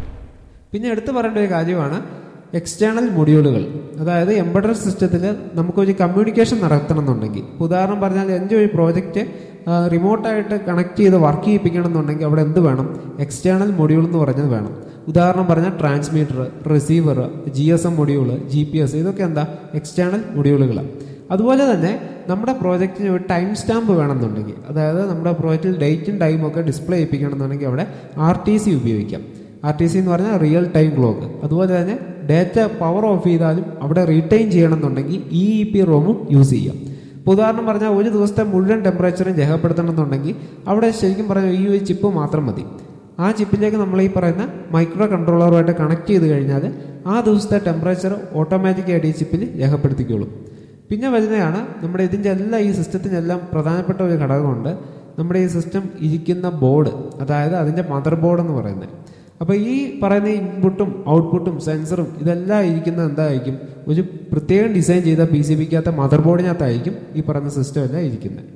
പിന്നെ എടുത്തു പറയേണ്ട ഒരു കാര്യമാണ് എക്സ്റ്റേണൽ മൊഡ്യൂളുകൾ അതായത് എംബഡഡ് സിസ്റ്റത്തിൽ നമുക്കൊരു കമ്മ്യൂണിക്കേഷൻ നടത്തണമെന്നുണ്ടെങ്കിൽ ഉദാഹരണം പറഞ്ഞാൽ എൻ്റെ ഒരു പ്രോജക്റ്റ് റിമോട്ടായിട്ട് കണക്ട് ചെയ്ത് വർക്ക് ചെയ്യിപ്പിക്കണം എന്നുണ്ടെങ്കിൽ അവിടെ എന്ത് വേണം എക്സ്റ്റേണൽ മൊഡ്യൂൾ എന്ന് പറഞ്ഞത് വേണം ഉദാഹരണം പറഞ്ഞാൽ transmitter receiver G S M module G P S ഇതൊക്കെ എന്താ എക്സ്റ്റേണൽ മൊഡ്യൂളുകളാണ് അതുപോലെ തന്നെ നമ്മുടെ പ്രോജക്റ്റിന് ഒരു ടൈം സ്റ്റാമ്പ് വേണമെന്നുണ്ടെങ്കിൽ അതായത് നമ്മുടെ പ്രോജക്റ്റിൽ ഡേറ്റും ടൈമും ഒക്കെ ഡിസ്പ്ലേ ചെയ്യിപ്പിക്കണം എന്നുണ്ടെങ്കിൽ അവിടെ ആർ ടി സി ഉപയോഗിക്കാം ആർ ടി സി എന്ന് പറഞ്ഞാൽ റിയൽ ടൈം ക്ലോക്ക് അതുപോലെ തന്നെ ഡേറ്റ പവർ ഓഫ് ചെയ്താലും അവിടെ റീറ്റെയിൻ ചെയ്യണമെന്നുണ്ടെങ്കിൽ ഇ ഇ പി റോമും യൂസ് ചെയ്യാം ഇപ്പോൾ ഉദാഹരണം പറഞ്ഞാൽ ഒരു ദിവസത്തെ മുഴുവൻ ടെമ്പറേച്ചറും രേഖപ്പെടുത്തണമെന്നുണ്ടെങ്കിൽ അവിടെ ശരിക്കും പറഞ്ഞാൽ ഈ ഒരു ചിപ്പ് മാത്രം മതി ആ ചിപ്പിലേക്ക് നമ്മൾ ഈ പറയുന്ന മൈക്രോ കൺട്രോളറുമായിട്ട് കണക്ട് ചെയ്ത് കഴിഞ്ഞാൽ ആ ദിവസത്തെ ടെമ്പറേച്ചർ ഓട്ടോമാറ്റിക്കായിട്ട് ഈ ചിപ്പിൽ രേഖപ്പെടുത്തിക്കോളും പിന്നെ വരുന്നതാണ് നമ്മുടെ ഇതിൻ്റെ എല്ലാ ഈ സിസ്റ്റത്തിനെല്ലാം പ്രധാനപ്പെട്ട ഒരു ഘടകമുണ്ട് നമ്മുടെ ഈ സിസ്റ്റം ഇരിക്കുന്ന ബോർഡ് അതായത് അതിൻ്റെ മദർ ബോർഡ് എന്ന് പറയുന്നത് അപ്പോൾ ഈ പറയുന്ന ഇൻപുട്ടും ഔട്ട്പുട്ടും സെൻസറും ഇതെല്ലാം ഇരിക്കുന്നത് എന്തായിരിക്കും ഒരു പ്രത്യേകം ഡിസൈൻ ചെയ്ത പി സി ബിക്കകത്ത മദർ ബോർഡിനകത്തായിരിക്കും ഈ പറയുന്ന സിസ്റ്റം എല്ലാം ഇരിക്കുന്നത്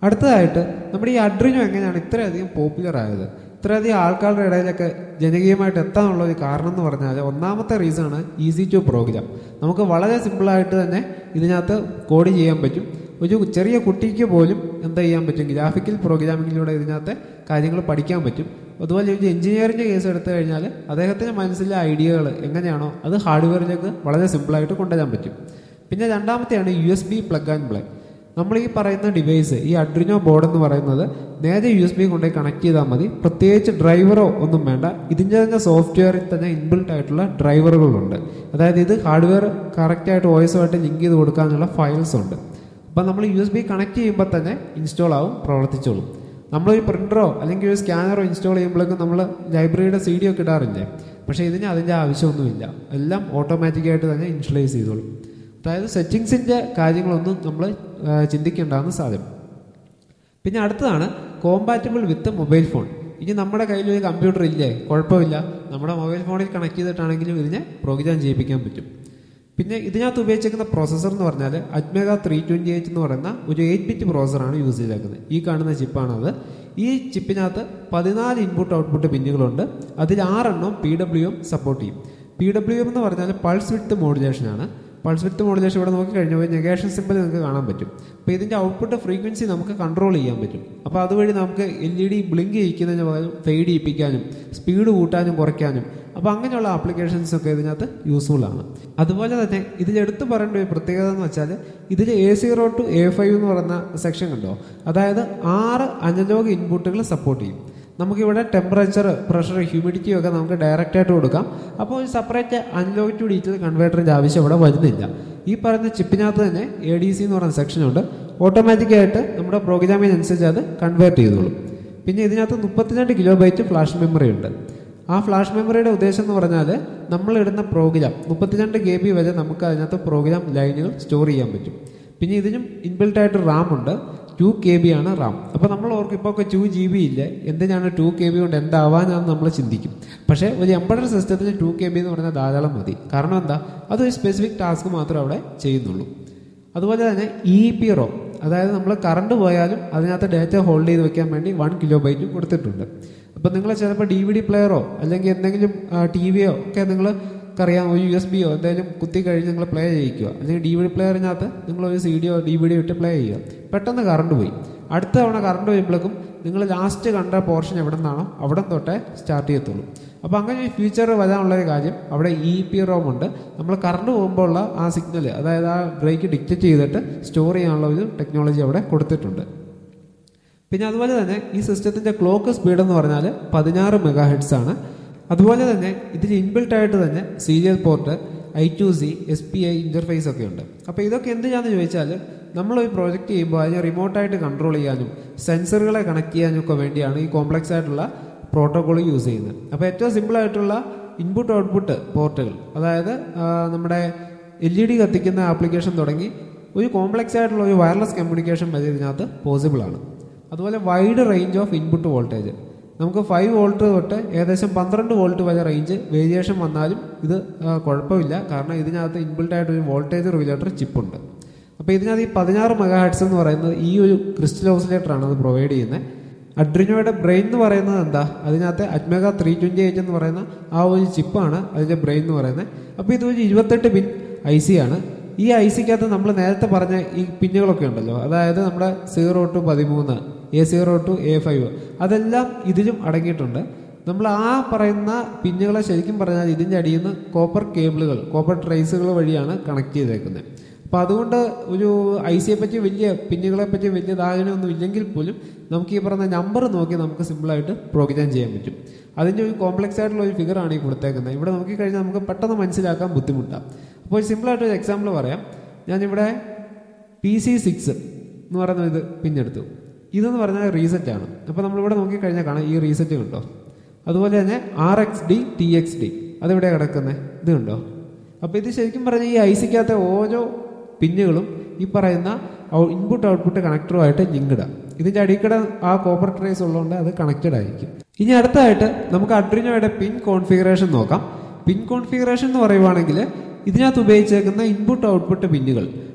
അടുത്തതായിട്ട് നമ്മുടെ ഈ അഡ്രിനോ എങ്ങനെയാണ് ഇത്രയധികം പോപ്പുലർ ആയത് ഇത്രയധികം ആൾക്കാരുടെ ഇടയിലൊക്കെ ജനകീയമായിട്ട് എത്താനുള്ള ഒരു കാരണം എന്ന് പറഞ്ഞാൽ ഒന്നാമത്തെ റീസണാണ് ഈസി ടു പ്രോഗ്രാം നമുക്ക് വളരെ സിമ്പിളായിട്ട് തന്നെ ഇതിനകത്ത് കോഡ് ചെയ്യാൻ പറ്റും ഒരു ചെറിയ കുട്ടിക്ക് പോലും എന്താ ചെയ്യാൻ പറ്റും ഗ്രാഫിക്കൽ പ്രോഗ്രാമിങ്ങിലൂടെ ഇതിനകത്ത് കാര്യങ്ങൾ പഠിക്കാൻ പറ്റും അതുപോലെ ഒരു എഞ്ചിനീയറിംഗ് കേസ് എടുത്തു കഴിഞ്ഞാൽ അദ്ദേഹത്തിന് മനസ്സിലെ ഐഡിയകൾ എങ്ങനെയാണോ അത് ഹാർഡ്വെയറിലേക്ക് വളരെ സിമ്പിളായിട്ട് കൊണ്ടുവരാൻ പറ്റും പിന്നെ രണ്ടാമത്തെയാണ് U S B plug and play നമ്മൾ ഈ പറയുന്ന ഡിവൈസ് ഈ അഡ്രിനോ ബോർഡ് എന്ന് പറയുന്നത് നേരെ യു എസ് ബി കൊണ്ടുപോയി കണക്ട് ചെയ്താൽ മതി പ്രത്യേകിച്ച് ഡ്രൈവറോ ഒന്നും വേണ്ട ഇതിൻ്റെ തന്നെ സോഫ്റ്റ്വെയറിൽ തന്നെ ഇൻബിൽട്ട് ആയിട്ടുള്ള ഡ്രൈവറുകളുണ്ട് അതായത് ഇത് ഹാർഡ്വെയർ കറക്റ്റായിട്ട് വോയിസുമായിട്ട് ലിങ്ക് ചെയ്ത് കൊടുക്കാനുള്ള ഫയൽസ് ഉണ്ട് അപ്പം നമ്മൾ യു എസ് ബി കണക്ട് ചെയ്യുമ്പോൾ തന്നെ ഇൻസ്റ്റാൾ ആവും പ്രവർത്തിച്ചോളും നമ്മളൊരു പ്രിൻ്ററോ അല്ലെങ്കിൽ ഒരു സ്കാനറോ ഇൻസ്റ്റാൾ ചെയ്യുമ്പോഴേക്കും നമ്മൾ ലൈബ്രറിയുടെ സി ഡി ഒക്കെ ഇടാറില്ലേ പക്ഷേ ഇതിന് അതിൻ്റെ ആവശ്യമൊന്നുമില്ല എല്ലാം ഓട്ടോമാറ്റിക്കായിട്ട് തന്നെ ഇൻസ്റ്റലൈസ് ചെയ്തോളും അതായത് സെറ്റിങ്സിൻ്റെ കാര്യങ്ങളൊന്നും നമ്മൾ ചിന്തിക്കേണ്ടെന്ന് സാധ്യം പിന്നെ അടുത്തതാണ് കോമ്പാറ്റബിൾ വിത്ത് മൊബൈൽ ഫോൺ ഇനി നമ്മുടെ കയ്യിൽ ഒരു കമ്പ്യൂട്ടർ ഇല്ലേ കുഴപ്പമില്ല നമ്മുടെ മൊബൈൽ ഫോണിൽ കണക്ട് ചെയ്തിട്ടാണെങ്കിലും ഇതിനെ പ്രോഗ്രാം ചെയ്യിപ്പിക്കാൻ പറ്റും പിന്നെ ഇതിനകത്ത് ഉപയോഗിച്ചിരിക്കുന്ന പ്രോസസ്സർ എന്ന് പറഞ്ഞാൽ അജ്മേഗ ത്രീ ട്വൻറ്റി എയ്റ്റ് എന്ന് പറയുന്ന ഒരു എയ്റ്റ് ബിറ്റ് പ്രോസസ്സറാണ് യൂസ് ചെയ്തേക്കുന്നത് ഈ കാണുന്ന ചിപ്പാണത് ഈ ചിപ്പിനകത്ത് പതിനാല് ഇൻപുട്ട് ഔട്ട്പുട്ട് പിന്നുകളുണ്ട് അതിൽ ആറെണ്ണം പി ഡബ്ല്യു എം സപ്പോർട്ട് ചെയ്യും പി ഡബ്ല്യു എം എന്ന് പറഞ്ഞാൽ പൾസ് വിത്ത് മോഡുലേഷൻ ആണ് പൾസ് വിത്ത് മോഡുലേഷൻ ഇവിടെ നോക്കി കഴിഞ്ഞാൽ നെഗേഷൻ സിമ്പിൾ നിങ്ങൾക്ക് കാണാൻ പറ്റും അപ്പോൾ ഇതിൻ്റെ ഔട്ട്പുട്ട് ഫ്രീക്വൻസി നമുക്ക് കൺട്രോൾ ചെയ്യാൻ പറ്റും അപ്പോൾ അതുവഴി നമുക്ക് എൽ ഇ ഡി ബ്ലിങ്ക് ചെയ്യിക്കുന്നതിന് പകരം ഫെയ്ഡ് ചെയ്യിപ്പിക്കാനും സ്പീഡ് കൂട്ടാനും കുറയ്ക്കാനും അപ്പോൾ അങ്ങനെയുള്ള ആപ്ലിക്കേഷൻസ് ഒക്കെ ഇതിനകത്ത് യൂസ്ഫുൾ ആണ് അതുപോലെ തന്നെ ഇതിൽ എടുത്തു പറയേണ്ട ഒരു പ്രത്യേകത എന്ന് വെച്ചാൽ ഇതിൽ A zero two A five എന്ന് പറയുന്ന സെക്ഷൻ കണ്ടോ അതായത് ആറ് അനലോഗ് ഇൻപുട്ടുകൾ സപ്പോർട്ട് ചെയ്യും നമുക്കിവിടെ ടെമ്പറേച്ചർ പ്രഷർ ഹ്യൂമിഡിറ്റി ഒക്കെ നമുക്ക് ഡയറക്റ്റ് ആയിട്ട് കൊടുക്കാം അപ്പോൾ ഒരു സെപ്പറേറ്റ് അനലോഗ് ടു ഡിജിറ്റൽ കൺവേർട്ടറിൻ്റെ ആവശ്യം ഇവിടെ വരുന്നില്ല ഈ പറയുന്ന ചിപ്പിനകത്ത് തന്നെ എ ഡി സി എന്ന് പറയുന്ന സെക്ഷനുണ്ട് ഓട്ടോമാറ്റിക്കായിട്ട് നമ്മുടെ പ്രോഗ്രാമിനനുസരിച്ച് അത് കൺവേർട്ട് ചെയ്തോളും പിന്നെ ഇതിനകത്ത് മുപ്പത്തിരണ്ട് കിലോ ബൈറ്റ് ഫ്ലാഷ് മെമ്മറി ഉണ്ട് ആ ഫ്ലാഷ് മെമ്മറിയുടെ ഉദ്ദേശം എന്ന് പറഞ്ഞാൽ നമ്മൾ ഇടുന്ന പ്രോഗ്രാം മുപ്പത്തിരണ്ട് കെ ബി വരെ നമുക്ക് അതിനകത്ത് പ്രോഗ്രാം ലൈനുകൾ സ്റ്റോർ ചെയ്യാൻ പറ്റും പിന്നെ ഇതിനും ഇൻബിൽട്ട് ആയിട്ട് റാം ഉണ്ട് ടു കെ ബി ആണ് റാം അപ്പോൾ നമ്മൾ ഓർക്കും ഇപ്പോൾ ഒക്കെ ടു ജി ബി ഇല്ല എന്തിനാണ് ടു കെ ബി കൊണ്ട് എന്താവാനാണെന്ന് നമ്മൾ ചിന്തിക്കും പക്ഷേ ഒരു എംബഡഡ് സിസ്റ്റത്തിന് ടു കെ ബി എന്ന് പറഞ്ഞാൽ ധാരാളം മതി കാരണം എന്താ അതൊരു സ്പെസിഫിക് ടാസ്ക് മാത്രമേ അവിടെ ചെയ്യുന്നുള്ളൂ അതുപോലെ തന്നെ ഇ പി റോ അതായത് നമ്മൾ കറണ്ട് പോയാലും അതിനകത്ത് ഡാറ്റ ഹോൾഡ് ചെയ്ത് വെക്കാൻ വേണ്ടി വൺ കിലോ ബൈറ്റും കൊടുത്തിട്ടുണ്ട് അപ്പോൾ നിങ്ങൾ ചിലപ്പോൾ ഡി വി ഡി പ്ലെയറോ അല്ലെങ്കിൽ എന്തെങ്കിലും ടി വിയോ ഒക്കെ നിങ്ങൾ അറിയാം ഒരു യു എസ് ബിയോ എന്തെങ്കിലും കുത്തി കഴിഞ്ഞ് നിങ്ങൾ പ്ലേ ചെയ്യിക്കുക അല്ലെങ്കിൽ ഡി വി ഡി പ്ലെയറിനകത്ത് നിങ്ങൾ ഒരു സി ഡിയോ ഡി വി ഡിയോ ഇട്ട് പ്ലേ ചെയ്യുക പെട്ടെന്ന് കറണ്ട് പോയി അടുത്ത തവണ കറണ്ട് വരുമ്പോഴേക്കും നിങ്ങൾ ലാസ്റ്റ് കണ്ട പോർഷൻ എവിടെ നിന്നാണോ അവിടെ തൊട്ടേ സ്റ്റാർട്ട് ചെയ്യത്തുള്ളൂ അപ്പോൾ അങ്ങനെ ഒരു ഫ്യൂച്ചർ വരാനുള്ള ഒരു കാര്യം അവിടെ ഇ പി റോം ഉണ്ട് നമ്മൾ കറണ്ട് പോകുമ്പോൾ ഉള്ള ആ സിഗ്നൽ അതായത് ആ ബ്രേക്ക് ഡിക്റ്റേറ്റ് ചെയ്തിട്ട് സ്റ്റോർ ചെയ്യാനുള്ള ഒരു ടെക്നോളജി അവിടെ കൊടുത്തിട്ടുണ്ട് പിന്നെ അതുപോലെ തന്നെ ഈ സിസ്റ്റത്തിന്റെ ക്ലോക്ക് സ്പീഡ് എന്ന് പറഞ്ഞാൽ പതിനാറ് മെഗാ ഹെഡ്സ് ആണ് അതുപോലെ തന്നെ ഇതിൽ ഇൻബിൽട്ട് ആയിട്ട് തന്നെ serial port I two C S P I interface ഒക്കെ ഉണ്ട് അപ്പോൾ ഇതൊക്കെ എന്തിനാന്ന് ചോദിച്ചാൽ നമ്മൾ ഒരു പ്രോജക്റ്റ് ചെയ്യുമ്പോൾ അതിനെ റിമോട്ടായിട്ട് കൺട്രോൾ ചെയ്യാനും സെൻസറുകളെ കണക്ട് ചെയ്യാനും ഒക്കെ വേണ്ടിയാണ് ഈ കോംപ്ലക്സ് ആയിട്ടുള്ള പ്രോട്ടോകോൾ യൂസ് ചെയ്യുന്നത് അപ്പോൾ ഏറ്റവും സിമ്പിൾ ആയിട്ടുള്ള ഇൻപുട്ട് ഔട്ട്പുട്ട് പോർട്ടുകൾ അതായത് ആ, നമ്മുടെ എൽ ഇ ഡി കത്തിക്കുന്ന ആപ്ലിക്കേഷൻ തുടങ്ങി ഒരു കോംപ്ലക്സ് ആയിട്ടുള്ള ഒരു വയർലെസ് കമ്മ്യൂണിക്കേഷൻ വരെ ഇതിനകത്ത് പോസിബിൾ ആണ് അതുപോലെ wide range of input voltage നമുക്ക് ഫൈവ് വോൾട്ട് തൊട്ട് ഏകദേശം പന്ത്രണ്ട് വോൾട്ട് വരെ റേഞ്ച് വേരിയേഷൻ വന്നാലും ഇത് ആ, കുഴപ്പമില്ല കാരണം ഇതിനകത്ത് ഇൻബിൽട്ട് ആയിട്ട് ഒരു വോൾട്ടേജ് റെഗുലേറ്റർ ചിപ്പുണ്ട് അപ്പോൾ ഇതിനകത്ത് ഈ പതിനാറ് മെഗാ ഹെഡ്സ് എന്ന് പറയുന്നത് ഈ ഒരു ക്രിസ്റ്റൽ ഓസിലേറ്റർ ആണ് അത് പ്രൊവൈഡ് ചെയ്യുന്നത് അഡ്രിനോയുടെ ബ്രെയിൻ എന്ന് പറയുന്നത് എന്താ അതിനകത്ത് അറ്റ്മേഗ ത്രീ ട്വൻറ്റി എയ്റ്റ് എന്ന് പറയുന്ന ആ ഒരു ചിപ്പാണ് അതിൻ്റെ ബ്രെയിൻ എന്ന് പറയുന്നത് അപ്പോൾ ഇത് ഒരു ഇരുപത്തെട്ട് പിൻ ഐ സി ആണ് ഈ ഐ സിക്കകത്ത് നമ്മൾ നേരത്തെ പറഞ്ഞ ഈ പിന്നുകളൊക്കെ ഉണ്ടല്ലോ അതായത് നമ്മുടെ സീറോ ടു പതിമൂന്ന് A zero two A five അതെല്ലാം ഇതിലും അടങ്ങിയിട്ടുണ്ട് നമ്മൾ ആ പറയുന്ന പിന്നുകളെ ശരിക്കും പറഞ്ഞാൽ ഇതിൻ്റെ അടിയിൽ നിന്ന് കോപ്പർ കേബിളുകൾ കോപ്പർ ട്രേസുകൾ വഴിയാണ് കണക്ട് ചെയ്തേക്കുന്നത് അപ്പോൾ അതുകൊണ്ട് ഒരു ഐ സിയെ പറ്റി വലിയ പിന്നുകളെ പറ്റി വലിയ ധാരണയൊന്നും ഇല്ലെങ്കിൽ പോലും നമുക്ക് ഈ പറഞ്ഞ നമ്പർ നോക്കി നമുക്ക് സിമ്പിളായിട്ട് പ്രോഗ്രാം ചെയ്യാൻ പറ്റും അതിൻ്റെ ഒരു കോംപ്ലക്സ് ആയിട്ടുള്ള ഒരു ഫിഗറാണ് ഈ കൊടുത്തേക്കുന്നത് ഇവിടെ നോക്കിക്കഴിഞ്ഞാൽ നമുക്ക് പെട്ടെന്ന് മനസ്സിലാക്കാൻ ബുദ്ധിമുട്ടാണ് അപ്പോൾ ഒരു സിമ്പിളായിട്ട് ഒരു എക്സാമ്പിൾ പറയാം ഞാനിവിടെ പി സി സിക്സ് എന്ന് പറയുന്ന ഇത് പിന്നെടുത്തു ഇതെന്ന് പറഞ്ഞാൽ റീസെറ്റ് ആണ് അപ്പോൾ നമ്മളിവിടെ നോക്കിക്കഴിഞ്ഞാൽ കാണാം ഈ റീസെറ്റ് കണ്ടോ അതുപോലെ തന്നെ R X D T X D അതെവിടെ കിടക്കുന്നത് ഇത് കണ്ടോ അപ്പോൾ ഇത് ശരിക്കും പറഞ്ഞാൽ ഈ ഐ സിക്കകത്തെ ഓരോ പിന്നുകളും ഈ പറയുന്ന ഇൻപുട്ട് ഔട്ട്പുട്ട് കണക്ടറുമായിട്ട് ലിങ്ക്ഡ് ഇതിൻ്റെ അടിക്കട ആ കോപ്പർ ട്രേസ് ഉള്ളതുകൊണ്ട് അത് കണക്റ്റഡ് ആയിരിക്കും ഇനി അടുത്തായിട്ട് നമുക്ക് അഡ്രിനോയുടെ പിൻ കോൺഫിഗറേഷൻ നോക്കാം പിൻ കോൺഫിഗറേഷൻ എന്ന് പറയുവാണെങ്കിൽ ഇതിനകത്ത് ഉപയോഗിച്ചേക്കുന്ന ഇൻപുട്ട് ഔട്ട്പുട്ട് പിന്നുകൾ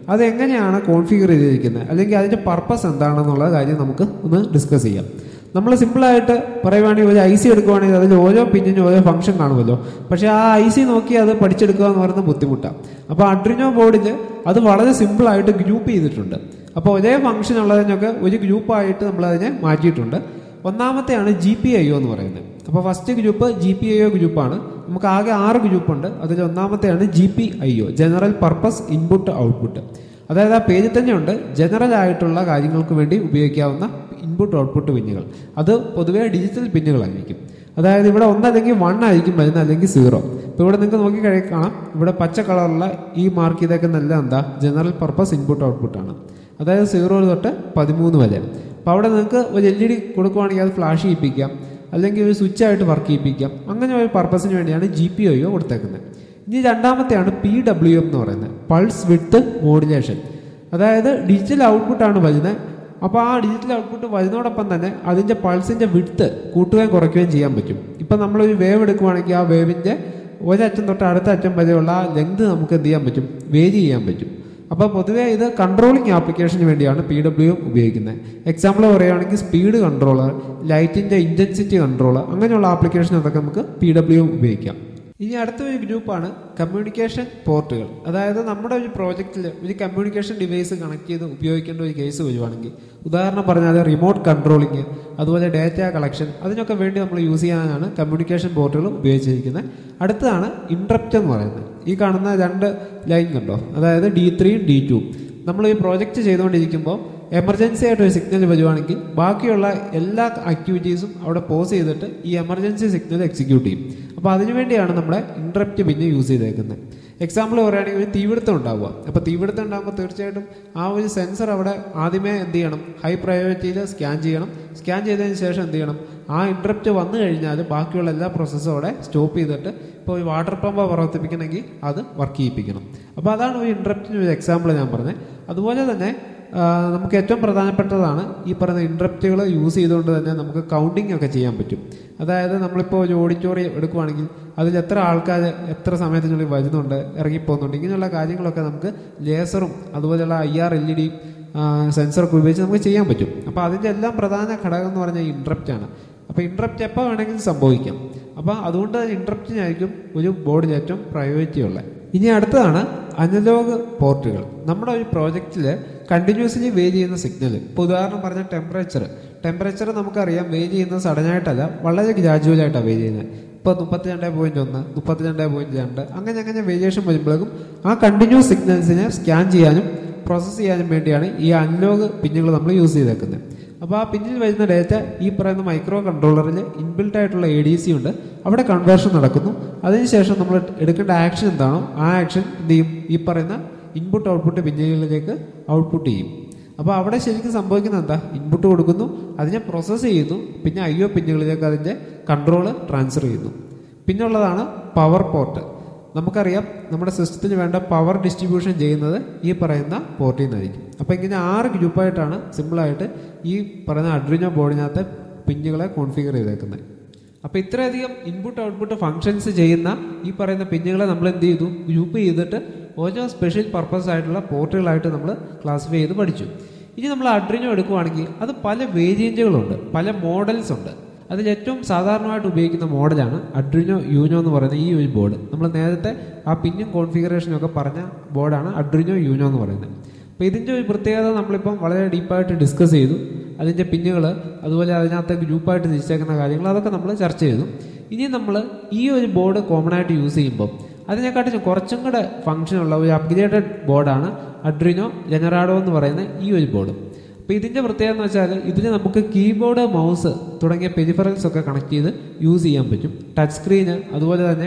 അതെങ്ങനെയാണ് കോൺഫിഗർ ചെയ്തിരിക്കുന്നത് അല്ലെങ്കിൽ അതിൻ്റെ പർപ്പസ് എന്താണെന്നുള്ള കാര്യം നമുക്ക് ഒന്ന് ഡിസ്കസ് ചെയ്യാം നമ്മൾ സിമ്പിളായിട്ട് പറയുവാണെങ്കിൽ ഒരു ഐ സി എടുക്കുവാണെങ്കിൽ അതിൽ ഓരോ പിന്നിനും ഓരോ ഫംഗ്ഷൻ കാണുമല്ലോ പക്ഷേ ആ ഐ സി നോക്കി അത് പഠിച്ചെടുക്കുക എന്ന് പറയുന്നത് ബുദ്ധിമുട്ടാണ് അപ്പോൾ അഡ്രിനോ ബോർഡിൽ അത് വളരെ സിമ്പിളായിട്ട് ഗ്രൂപ്പ് ചെയ്തിട്ടുണ്ട് അപ്പോൾ ഒരേ ഫംഗ്ഷൻ ഉള്ളതിനൊക്കെ ഒരു ഗ്രൂപ്പായിട്ട് നമ്മളതിനെ മാറ്റിയിട്ടുണ്ട് ഒന്നാമത്തെയാണ് ജി പി ഐ ഒ എന്ന് പറയുന്നത് അപ്പോൾ first group G P I O ഗ്രൂപ്പാണ് നമുക്ക് ആകെ ആറ് ഗ്രൂപ്പുണ്ട് അതിൽ ഒന്നാമത്തെയാണ് G P I O general purpose input output അതായത് ആ പേജിൽ തന്നെയുണ്ട് ജനറൽ ആയിട്ടുള്ള കാര്യങ്ങൾക്ക് വേണ്ടി ഉപയോഗിക്കാവുന്ന ഇൻപുട്ട് ഔട്ട്പുട്ട് പിന്നുകൾ അത് പൊതുവേ ഡിജിറ്റൽ പിന്നുകളായിരിക്കും അതായത് ഇവിടെ ഒന്നല്ലെങ്കിൽ വൺ ആയിരിക്കും വരുന്നത് അല്ലെങ്കിൽ സീറോ ഇപ്പോൾ ഇവിടെ നിങ്ങൾക്ക് നോക്കി കഴി കാണാം ഇവിടെ പച്ച കളറുള്ള ഈ മാർക്ക് ചെയ്തേക്കുന്നെല്ലാം എന്താ ജനറൽ പർപ്പസ് ഇൻപുട്ട് ഔട്ട്പുട്ട് ആണ് അതായത് സീറോ തൊട്ട് പതിമൂന്ന് വരെ അപ്പോൾ അവിടെ നിങ്ങൾക്ക് ഒരു എൽ ഇ ഡി കൊടുക്കുവാണെങ്കിൽ അത് ഫ്ലാഷ് ചെയ്യിപ്പിക്കാം അല്ലെങ്കിൽ ഒരു സ്വിച്ച് ആയിട്ട് വർക്ക് ചെയ്യിപ്പിക്കാം അങ്ങനെ ഒരു പർപ്പസിന് വേണ്ടിയാണ് ജി പി ഒ കൊടുത്തേക്കുന്നത് ഇനി രണ്ടാമത്തെയാണ് പി ഡബ്ല്യു എം എന്ന് പറയുന്നത് പൾസ് വിത്ത് മോഡുലേഷൻ അതായത് ഡിജിറ്റൽ ഔട്ട്പുട്ടാണ് വരുന്നത് അപ്പോൾ ആ ഡിജിറ്റൽ ഔട്ട്പുട്ട് വരുന്നതോടൊപ്പം തന്നെ അതിൻ്റെ പൾസിൻ്റെ വിട്ത്ത് കൂട്ടുകയും കുറയ്ക്കുകയും ചെയ്യാൻ പറ്റും ഇപ്പം നമ്മളൊരു വേവ് എടുക്കുവാണെങ്കിൽ ആ വേവിൻ്റെ ഒരറ്റം തൊട്ട് അടുത്ത അറ്റം വരെയുള്ള ആ ലെങ്ത് നമുക്ക് എന്ത് ചെയ്യാൻ പറ്റും വേരി ചെയ്യാൻ പറ്റും അപ്പോൾ പൊതുവേ ഇത് കൺട്രോളിങ് ആപ്ലിക്കേഷന് വേണ്ടിയാണ് പി ഡബ്ല്യു ഉപയോഗിക്കുന്നത് എക്സാമ്പിൾ പറയുകയാണെങ്കിൽ സ്പീഡ് കൺട്രോളർ ലൈറ്റിൻ്റെ ഇൻറ്റൻസിറ്റി കൺട്രോളർ അങ്ങനെയുള്ള ആപ്ലിക്കേഷൻ അതൊക്കെ നമുക്ക് പി ഡബ്ല്യു ഉപയോഗിക്കാം ഇനി അടുത്ത ഒരു ഗ്രൂപ്പാണ് കമ്മ്യൂണിക്കേഷൻ പോർട്ടുകൾ അതായത് നമ്മുടെ ഒരു പ്രോജക്റ്റിൽ ഒരു കമ്മ്യൂണിക്കേഷൻ ഡിവൈസ് കണക്ട് ചെയ്ത് ഉപയോഗിക്കേണ്ട ഒരു കേസ് വരുവാണെങ്കിൽ ഉദാഹരണം പറഞ്ഞാൽ റിമോട്ട് കൺട്രോളിങ് അതുപോലെ ഡാറ്റ കളക്ഷൻ അതിനൊക്കെ വേണ്ടി നമ്മൾ യൂസ് ചെയ്യാനാണ് കമ്മ്യൂണിക്കേഷൻ പോർട്ടുകൾ ഉപയോഗിച്ചിരിക്കുന്നത് അടുത്തതാണ് ഇൻട്രപ്റ്റ് എന്ന് പറയുന്നത് ഈ കാണുന്ന രണ്ട് ലൈൻ കണ്ടോ അതായത് ഡി ത്രീയും ഡി ടു നമ്മൾ ഈ പ്രോജക്റ്റ് ചെയ്തുകൊണ്ടിരിക്കുമ്പോൾ എമർജൻസി ആയിട്ട് ഒരു സിഗ്നൽ വരുവാണെങ്കിൽ ബാക്കിയുള്ള എല്ലാ ആക്ടിവിറ്റീസും അവിടെ പോസ് ചെയ്തിട്ട് ഈ എമർജൻസി സിഗ്നൽ എക്സിക്യൂട്ട് ചെയ്യും അപ്പോൾ അതിനുവേണ്ടിയാണ് നമ്മുടെ ഇൻട്രപ്റ്റ് പിന്നെ യൂസ് ചെയ്തേക്കുന്നത് എക്സാമ്പിൾ പറയുകയാണെങ്കിൽ ഒരു തീപിടുത്തം ഉണ്ടാവുക അപ്പോൾ തീപിടുത്തം ഉണ്ടാകുമ്പോൾ തീർച്ചയായിട്ടും ആ ഒരു സെൻസർ അവിടെ ആദ്യമേ എന്ത് ചെയ്യണം ഹൈ പ്രയോറിറ്റിയിൽ സ്കാൻ ചെയ്യണം സ്കാൻ ചെയ്തതിന് ശേഷം എന്ത് ചെയ്യണം ആ ഇൻട്രപ്റ്റ് വന്നു കഴിഞ്ഞാൽ ബാക്കിയുള്ള എല്ലാ പ്രോസസ്സും അവിടെ സ്റ്റോപ്പ് ചെയ്തിട്ട് ഇപ്പോൾ ഒരു വാട്ടർ പമ്പ് പ്രവർത്തിപ്പിക്കണമെങ്കിൽ അത് വർക്ക് ചെയ്യിപ്പിക്കണം അപ്പോൾ അതാണ് ഒരു ഇൻട്രപ്റ്റിന് ഒരു എക്സാമ്പിൾ ഞാൻ പറഞ്ഞത് അതുപോലെ തന്നെ ആ, നമുക്ക് ഏറ്റവും പ്രധാനപ്പെട്ടതാണ് ഈ പറയുന്ന ഇൻട്രപ്റ്റുകൾ യൂസ് ചെയ്തുകൊണ്ട് തന്നെ നമുക്ക് കൗണ്ടിങ് ഒക്കെ ചെയ്യാൻ പറ്റും അതായത് നമ്മളിപ്പോൾ ഒരു ഓഡിറ്റോറിയം എടുക്കുവാണെങ്കിൽ അതിൽ എത്ര ആൾക്കാർ എത്ര സമയത്തിനുള്ളിൽ വരുന്നുണ്ട് ഇറങ്ങിപ്പോകുന്നുണ്ട് ഇങ്ങനെയുള്ള കാര്യങ്ങളൊക്കെ നമുക്ക് ലേസറും അതുപോലെയുള്ള I R L E D സെൻസറൊക്കെ ഉപയോഗിച്ച് നമുക്ക് ചെയ്യാൻ പറ്റും അപ്പോൾ അതിൻ്റെ എല്ലാം പ്രധാന ഘടകം എന്ന് പറഞ്ഞാൽ ഇൻട്രപ്റ്റ് ആണ് അപ്പോൾ ഇൻട്രപ്റ്റ് എപ്പോൾ വേണമെങ്കിലും സംഭവിക്കാം അപ്പോൾ അതുകൊണ്ട് ഇൻട്രപ്റ്റിനായിരിക്കും ഒരു ബോർഡിൽ ഏറ്റവും പ്രയോറിറ്റി ഉള്ളത് ഇനി അടുത്തതാണ് അനലോഗ് പോർട്ടുകൾ നമ്മുടെ ഒരു പ്രോജക്റ്റിൽ കണ്ടിന്യൂസ്ലി വേരി ചെയ്യുന്ന സിഗ്നൽ ഇപ്പോൾ ഉദാഹരണം പറഞ്ഞ ടെമ്പറേച്ചർ ടെമ്പറേച്ചർ നമുക്കറിയാം വേരി ചെയ്യുന്നത് സഡനായിട്ടല്ല വളരെ ഗ്രാജുവലായിട്ടാണ് വേരി ചെയ്യുന്നത് ഇപ്പോൾ മുപ്പത്തി രണ്ട് പോയിന്റ് ഒന്ന് മുപ്പത്തി രണ്ട് പോയിന്റ് രണ്ട് അങ്ങനെ അങ്ങനെ വേരിയേഷൻ വരുമ്പോഴേക്കും ആ കണ്ടിന്യൂസ് സിഗ്നൽസിനെ സ്കാൻ ചെയ്യാനും പ്രോസസ്സ് ചെയ്യാനും വേണ്ടിയാണ് ഈ അനലോഗ് പിന്നുകൾ നമ്മൾ യൂസ് ചെയ്തേക്കുന്നത് അപ്പോൾ ആ പിന്നിൽ വരുന്ന ഡേറ്റ ഈ പറയുന്ന മൈക്രോ കൺട്രോളറിൽ ഇൻബിൽട്ട് ആയിട്ടുള്ള എ ഡി സി ഉണ്ട് അവിടെ കൺവേർഷൻ നടക്കുന്നു അതിനുശേഷം നമ്മൾ എടുക്കേണ്ട ആക്ഷൻ എന്താണോ ആ ആക്ഷൻ എന്ത് ചെയ്യും ഈ പറയുന്ന ഇൻപുട്ട് ഔട്ട്പുട്ട് പിന്നുകളിലേക്ക് ഔട്ട്പുട്ട് ചെയ്യും അപ്പോൾ അവിടെ ശരിക്കും സംഭവിക്കുന്നത് എന്താ ഇൻപുട്ട് കൊടുക്കുന്നു അതിനെ പ്രോസസ്സ് ചെയ്യുന്നു പിന്നെ ഐ ഒ പിന്നുകളിലേക്ക് അതിൻ്റെ കൺട്രോള് ട്രാൻസ്ഫർ ചെയ്യുന്നു പിന്നുള്ളതാണ് പവർ പോർട്ട് നമുക്കറിയാം നമ്മുടെ സിസ്റ്റത്തിന് വേണ്ട പവർ ഡിസ്ട്രിബ്യൂഷൻ ചെയ്യുന്നത് ഈ പറയുന്ന പോർട്ടിൽ നിന്നായിരിക്കും അപ്പോൾ ഇങ്ങനെ ആറ് ഗ്രൂപ്പായിട്ടാണ് സിമ്പിളായിട്ട് ഈ പറയുന്ന അഡ്രിനോ ബോർഡിനകത്ത് പിന്നുകളെ കോൺഫിഗർ ചെയ്തേക്കുന്നത് അപ്പോൾ ഇത്രയധികം ഇൻപുട്ട് ഔട്ട്പുട്ട് ഫങ്ഷൻസ് ചെയ്യുന്ന ഈ പറയുന്ന പിന്നുകളെ നമ്മൾ എന്ത് ചെയ്തു ഗ്രൂപ്പ് ചെയ്തിട്ട് ഓരോ സ്പെഷ്യൽ പർപ്പസ് ആയിട്ടുള്ള പോർട്ടുകളായിട്ട് നമ്മൾ ക്ലാസിഫൈ ചെയ്ത് പഠിച്ചു ഇനി നമ്മൾ അഡ്രിനോ എടുക്കുവാണെങ്കിൽ അത് പല വേരിയൻറ്റുകളുണ്ട് പല മോഡൽസ് ഉണ്ട് അതിൽ ഏറ്റവും സാധാരണമായിട്ട് ഉപയോഗിക്കുന്ന മോഡലാണ് അഡ്രിനോ യൂനോ എന്ന് പറയുന്ന ഈ ഒരു ബോർഡ് നമ്മൾ നേരത്തെ ആ പിന്നും കോൺഫിഗറേഷനും ഒക്കെ പറഞ്ഞ ബോർഡാണ് അഡ്രിനോ യൂനോ എന്ന് പറയുന്നത് അപ്പോൾ ഇതിൻ്റെ ഒരു പ്രത്യേകത നമ്മളിപ്പം വളരെ ഡീപ്പായിട്ട് ഡിസ്കസ് ചെയ്തു അതിൻ്റെ പിന്നുകൾ അതുപോലെ അതിനകത്ത് ഗ്രൂപ്പായിട്ട് തിരിച്ചേക്കുന്ന കാര്യങ്ങൾ അതൊക്കെ നമ്മൾ ചർച്ച ചെയ്തു ഇനി നമ്മൾ ഈ ഒരു ബോർഡ് കോമൺ ആയിട്ട് യൂസ് ചെയ്യുമ്പോൾ അതിനെക്കാട്ടിലും കുറച്ചും കൂടെ ഫംഗ്ഷനുള്ള ഒരു അപ്ഗ്രേഡഡ് ബോർഡാണ് അഡ്രിനോ ജനറാഡോ എന്ന് പറയുന്ന ഈ ഒരു ബോർഡ് അപ്പോൾ ഇതിൻ്റെ പ്രത്യേകത എന്ന് വെച്ചാൽ ഇതിന് നമുക്ക് കീബോർഡ് മൗസ് തുടങ്ങിയ പെരിഫറൽസ് ഒക്കെ കണക്ട് ചെയ്ത് യൂസ് ചെയ്യാൻ പറ്റും ടച്ച് സ്ക്രീന് അതുപോലെ തന്നെ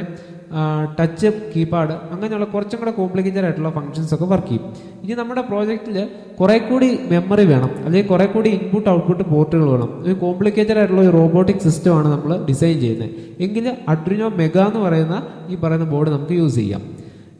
ടച്ച് കീപാഡ് അങ്ങനെയുള്ള കുറച്ചും കൂടെ കോംപ്ലിക്കേറ്റഡ് ആയിട്ടുള്ള ഫങ്ഷൻസ് ഒക്കെ വർക്ക് ചെയ്യും ഇനി നമ്മുടെ പ്രോജക്റ്റിൽ കുറെ കൂടി മെമ്മറി വേണം അല്ലെങ്കിൽ കുറെ കൂടി ഇൻപുട്ട് ഔട്ട്പുട്ട് പോർട്ടുകൾ വേണം ഒരു കോംപ്ലിക്കേറ്റഡ് ആയിട്ടുള്ള ഒരു റോബോട്ടിക് സിസ്റ്റമാണ് നമ്മൾ ഡിസൈൻ ചെയ്യുന്നത് എങ്കിൽ അഡ്രിനോ മെഗ എന്ന് പറയുന്ന ഈ പറയുന്ന ബോർഡ് നമുക്ക് യൂസ് ചെയ്യാം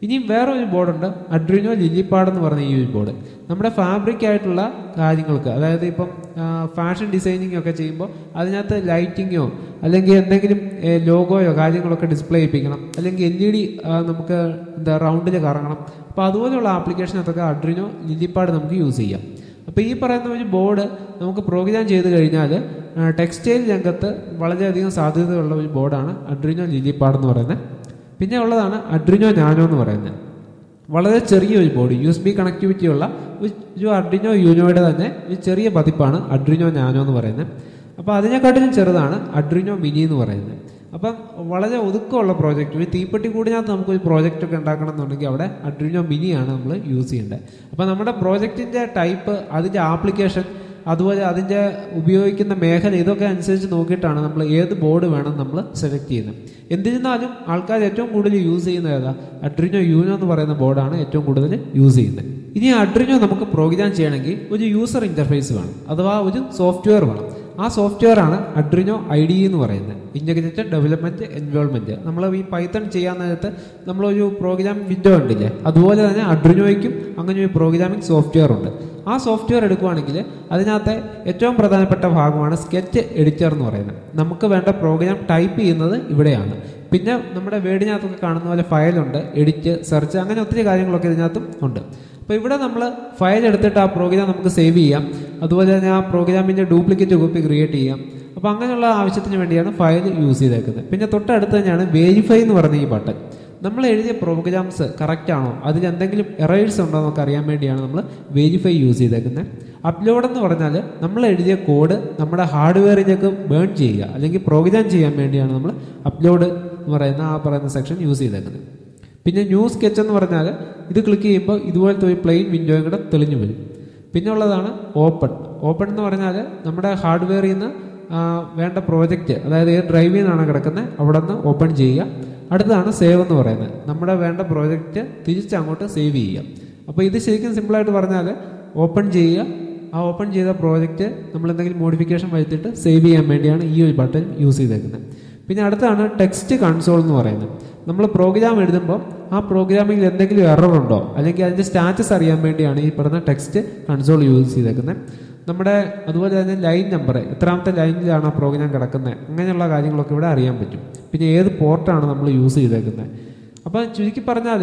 ഇനിയും വേറെ ഒരു ബോർഡുണ്ട് അഡ്രിനോ ലില്ലിപ്പാഡ് എന്ന് പറഞ്ഞ ഈ ഒരു ബോർഡ് നമ്മുടെ ഫാബ്രിക് ആയിട്ടുള്ള കാര്യങ്ങൾക്ക് അതായത് ഇപ്പം ഫാഷൻ ഡിസൈനിങ് ഒക്കെ ചെയ്യുമ്പോൾ അതിനകത്ത് ലൈറ്റിങ്ങോ അല്ലെങ്കിൽ എന്തെങ്കിലും ലോഗോയോ കാര്യങ്ങളൊക്കെ ഡിസ്പ്ലേ ചെയ്യിപ്പിക്കണം അല്ലെങ്കിൽ എൽ ഇ ഡി നമുക്ക് എന്താ റൗണ്ടിൽ കറങ്ങണം അപ്പോൾ അതുപോലെയുള്ള ആപ്ലിക്കേഷനകത്തൊക്കെ അഡ്രിനോ ലില്ലിപ്പാഡ് നമുക്ക് യൂസ് ചെയ്യാം അപ്പോൾ ഈ പറയുന്ന ഒരു ബോർഡ് നമുക്ക് പ്രോഗ്രാം ചെയ്ത് കഴിഞ്ഞാൽ ടെക്സ്റ്റൈൽ രംഗത്ത് വളരെയധികം സാധ്യതയുള്ള ഒരു ബോർഡാണ് അഡ്രിനോ ലില്ലിപ്പാഡ് എന്ന് പറയുന്നത് പിന്നെ ഉള്ളതാണ് അഡ്രിനോ നാനോ എന്ന് പറയുന്നത് വളരെ ചെറിയ ഒരു board U S B connectivity ഉള്ള ഒരു- ഒരു അഡ്രിനോ യൂനോയുടെ തന്നെ ഒരു ചെറിയ പതിപ്പാണ് അഡ്രിനോ നാനോ എന്ന് പറയുന്നത് അപ്പോൾ അതിനെക്കാട്ടിലും ചെറുതാണ് അഡ്രിനോ മിനി എന്ന് പറയുന്നത് അപ്പം വളരെ ഒതുക്കമുള്ള പ്രോജക്റ്റ് ഒരു തീപ്പെട്ടി കൂടിനകത്ത് നമുക്ക് ഒരു പ്രോജക്റ്റ് ഒക്കെ ഉണ്ടാക്കണം എന്നുണ്ടെങ്കിൽ അവിടെ അഡ്രിനോ മിനിയാണ് നമ്മൾ യൂസ് ചെയ്യേണ്ടത് അപ്പോൾ നമ്മുടെ പ്രോജക്റ്റിൻ്റെ ടൈപ്പ് അതിൻ്റെ ആപ്ലിക്കേഷൻ അതുപോലെ അതിൻ്റെ ഉപയോഗിക്കുന്ന മേഖല ഇതൊക്കെ അനുസരിച്ച് നോക്കിയിട്ടാണ് നമ്മൾ ഏത് ബോർഡ് വേണം നമ്മൾ സെലക്ട് ചെയ്യുന്നത് എന്നിരുന്നാലും ആൾക്കാർ ഏറ്റവും കൂടുതൽ യൂസ് ചെയ്യുന്നത് ഏതാ അഡ്രിനോ യൂനോ എന്ന് പറയുന്ന ബോർഡാണ് ഏറ്റവും കൂടുതൽ യൂസ് ചെയ്യുന്നത് ഇനി അഡ്രിനോ നമുക്ക് പ്രോഗ്രാം ചെയ്യണമെങ്കിൽ ഒരു യൂസർ ഇന്റർഫേസ് വേണം അഥവാ ഒരു സോഫ്റ്റ്വെയർ വേണം ആ സോഫ്റ്റ്വെയർ ആണ് അഡ്രിനോ ഐ ഡി എന്ന് പറയുന്നത് ഇൻ്റഗ്രേറ്റഡ് ഡെവലപ്മെന്റ് എൻവയോൺമെന്റ് നമ്മൾ ഈ പൈത്തൺ ചെയ്യാൻ നേരത്ത് നമ്മളൊരു പ്രോഗ്രാം വിൻഡോ ഉണ്ടില്ലേ അതുപോലെ തന്നെ അഡ്രിനോയ്ക്കും അങ്ങനെ ഒരു പ്രോഗ്രാമിംഗ് സോഫ്റ്റ്വെയർ ഉണ്ട് ആ സോഫ്റ്റ്വെയർ എടുക്കുവാണെങ്കിൽ അതിനകത്തെ ഏറ്റവും പ്രധാനപ്പെട്ട ഭാഗമാണ് സ്കെച്ച് എഡിറ്റർ എന്ന് പറയുന്നത് നമുക്ക് വേണ്ട പ്രോഗ്രാം ടൈപ്പ് ചെയ്യുന്നത് ഇവിടെയാണ് പിന്നെ നമ്മുടെ വേർഡിനകത്തൊക്കെ കാണുന്ന പോലെ ഫയലുണ്ട് എഡിറ്റ് സെർച്ച് അങ്ങനെ ഒത്തിരി കാര്യങ്ങളൊക്കെ ഇതിനകത്തും ഉണ്ട് അപ്പോൾ ഇവിടെ നമ്മൾ ഫയൽ എടുത്തിട്ട് ആ പ്രോഗ്രാം നമുക്ക് സേവ് ചെയ്യാം അതുപോലെ തന്നെ ആ പ്രോഗ്രാമിൻ്റെ ഡ്യൂപ്ലിക്കേറ്റ് കോപ്പി ക്രിയേറ്റ് ചെയ്യാം അപ്പോൾ അങ്ങനെയുള്ള ആവശ്യത്തിന് വേണ്ടിയാണ് ഫയൽ യൂസ് ചെയ്തേക്കുന്നത് പിന്നെ തൊട്ടടുത്ത് തന്നെയാണ് വേരിഫൈ എന്ന് പറയുന്ന ഈ ബട്ടൺ നമ്മൾ എഴുതിയ പ്രോഗ്രാംസ് കറക്റ്റ് ആണോ അതിൽ എന്തെങ്കിലും എറേഴ്സ് ഉണ്ടോ എന്നൊക്കെ അറിയാൻ വേണ്ടിയാണ് നമ്മൾ വെരിഫൈ യൂസ് ചെയ്തേക്കുന്നത് അപ്ലോഡ് എന്ന് പറഞ്ഞാൽ നമ്മൾ എഴുതിയ കോഡ് നമ്മുടെ ഹാർഡ്വെയറിലേക്ക് ബേൺ ചെയ്യുക അല്ലെങ്കിൽ പ്രോഗ്രാം ചെയ്യാൻ വേണ്ടിയാണ് നമ്മൾ അപ്ലോഡ് എന്ന് പറയുന്ന ആ പറയുന്ന സെക്ഷൻ യൂസ് ചെയ്തേക്കുന്നത് പിന്നെ ന്യൂ സ്കെച്ച് എന്ന് പറഞ്ഞാൽ ഇത് ക്ലിക്ക് ചെയ്യുമ്പോൾ ഇതുപോലത്തെ ഒരു പ്ലെയിൻ വിൻഡോയും കൂടെ തെളിഞ്ഞു വരും പിന്നെ ഉള്ളതാണ് ഓപ്പൺ ഓപ്പൺ എന്ന് പറഞ്ഞാൽ നമ്മുടെ ഹാർഡ്വെയറിൽ നിന്ന് ആ, വേണ്ട പ്രോജക്റ്റ് അതായത് ഏത് ഡ്രൈവിൽ നിന്നാണ് കിടക്കുന്നത് അവിടെ നിന്ന് ഓപ്പൺ ചെയ്യുക അടുത്തതാണ് സേവ് എന്ന് പറയുന്നത് നമ്മുടെ വേണ്ട പ്രോജക്റ്റ് തിരിച്ച് അങ്ങോട്ട് സേവ് ചെയ്യുക അപ്പോൾ ഇത് ശരിക്കും സിമ്പിളായിട്ട് പറഞ്ഞാൽ ഓപ്പൺ ചെയ്യുക ആ ഓപ്പൺ ചെയ്ത പ്രോജക്റ്റ് നമ്മൾ എന്തെങ്കിലും മോഡിഫിക്കേഷൻ വരുത്തിയിട്ട് സേവ് ചെയ്യാൻ വേണ്ടിയാണ് ഈ ഒരു ബട്ടൺ യൂസ് ചെയ്തേക്കുന്നത് പിന്നെ അടുത്താണ് ടെക്സ്റ്റ് കൺസോൾ എന്ന് പറയുന്നത് നമ്മൾ പ്രോഗ്രാം എഴുതുമ്പോൾ ആ പ്രോഗ്രാമിംഗിൽ എന്തെങ്കിലും എറർ ഉണ്ടോ അല്ലെങ്കിൽ അതിൻ്റെ സ്റ്റാറ്റസ് അറിയാൻ വേണ്ടിയാണ് ഈ പറഞ്ഞ ടെക്സ്റ്റ് കൺസോൾ യൂസ് ചെയ്തേക്കുന്നത് നമ്മുടെ അതുപോലെ തന്നെ ലൈൻ നമ്പർ എത്രാമത്തെ ലൈനിലാണ് ആ പ്രോഗ്രാം കിടക്കുന്നത് അങ്ങനെയുള്ള കാര്യങ്ങളൊക്കെ ഇവിടെ അറിയാൻ പറ്റും പിന്നെ ഏത് പോർട്ടാണ് നമ്മൾ യൂസ് ചെയ്തേക്കുന്നത് അപ്പോൾ ചുരുക്കി പറഞ്ഞാൽ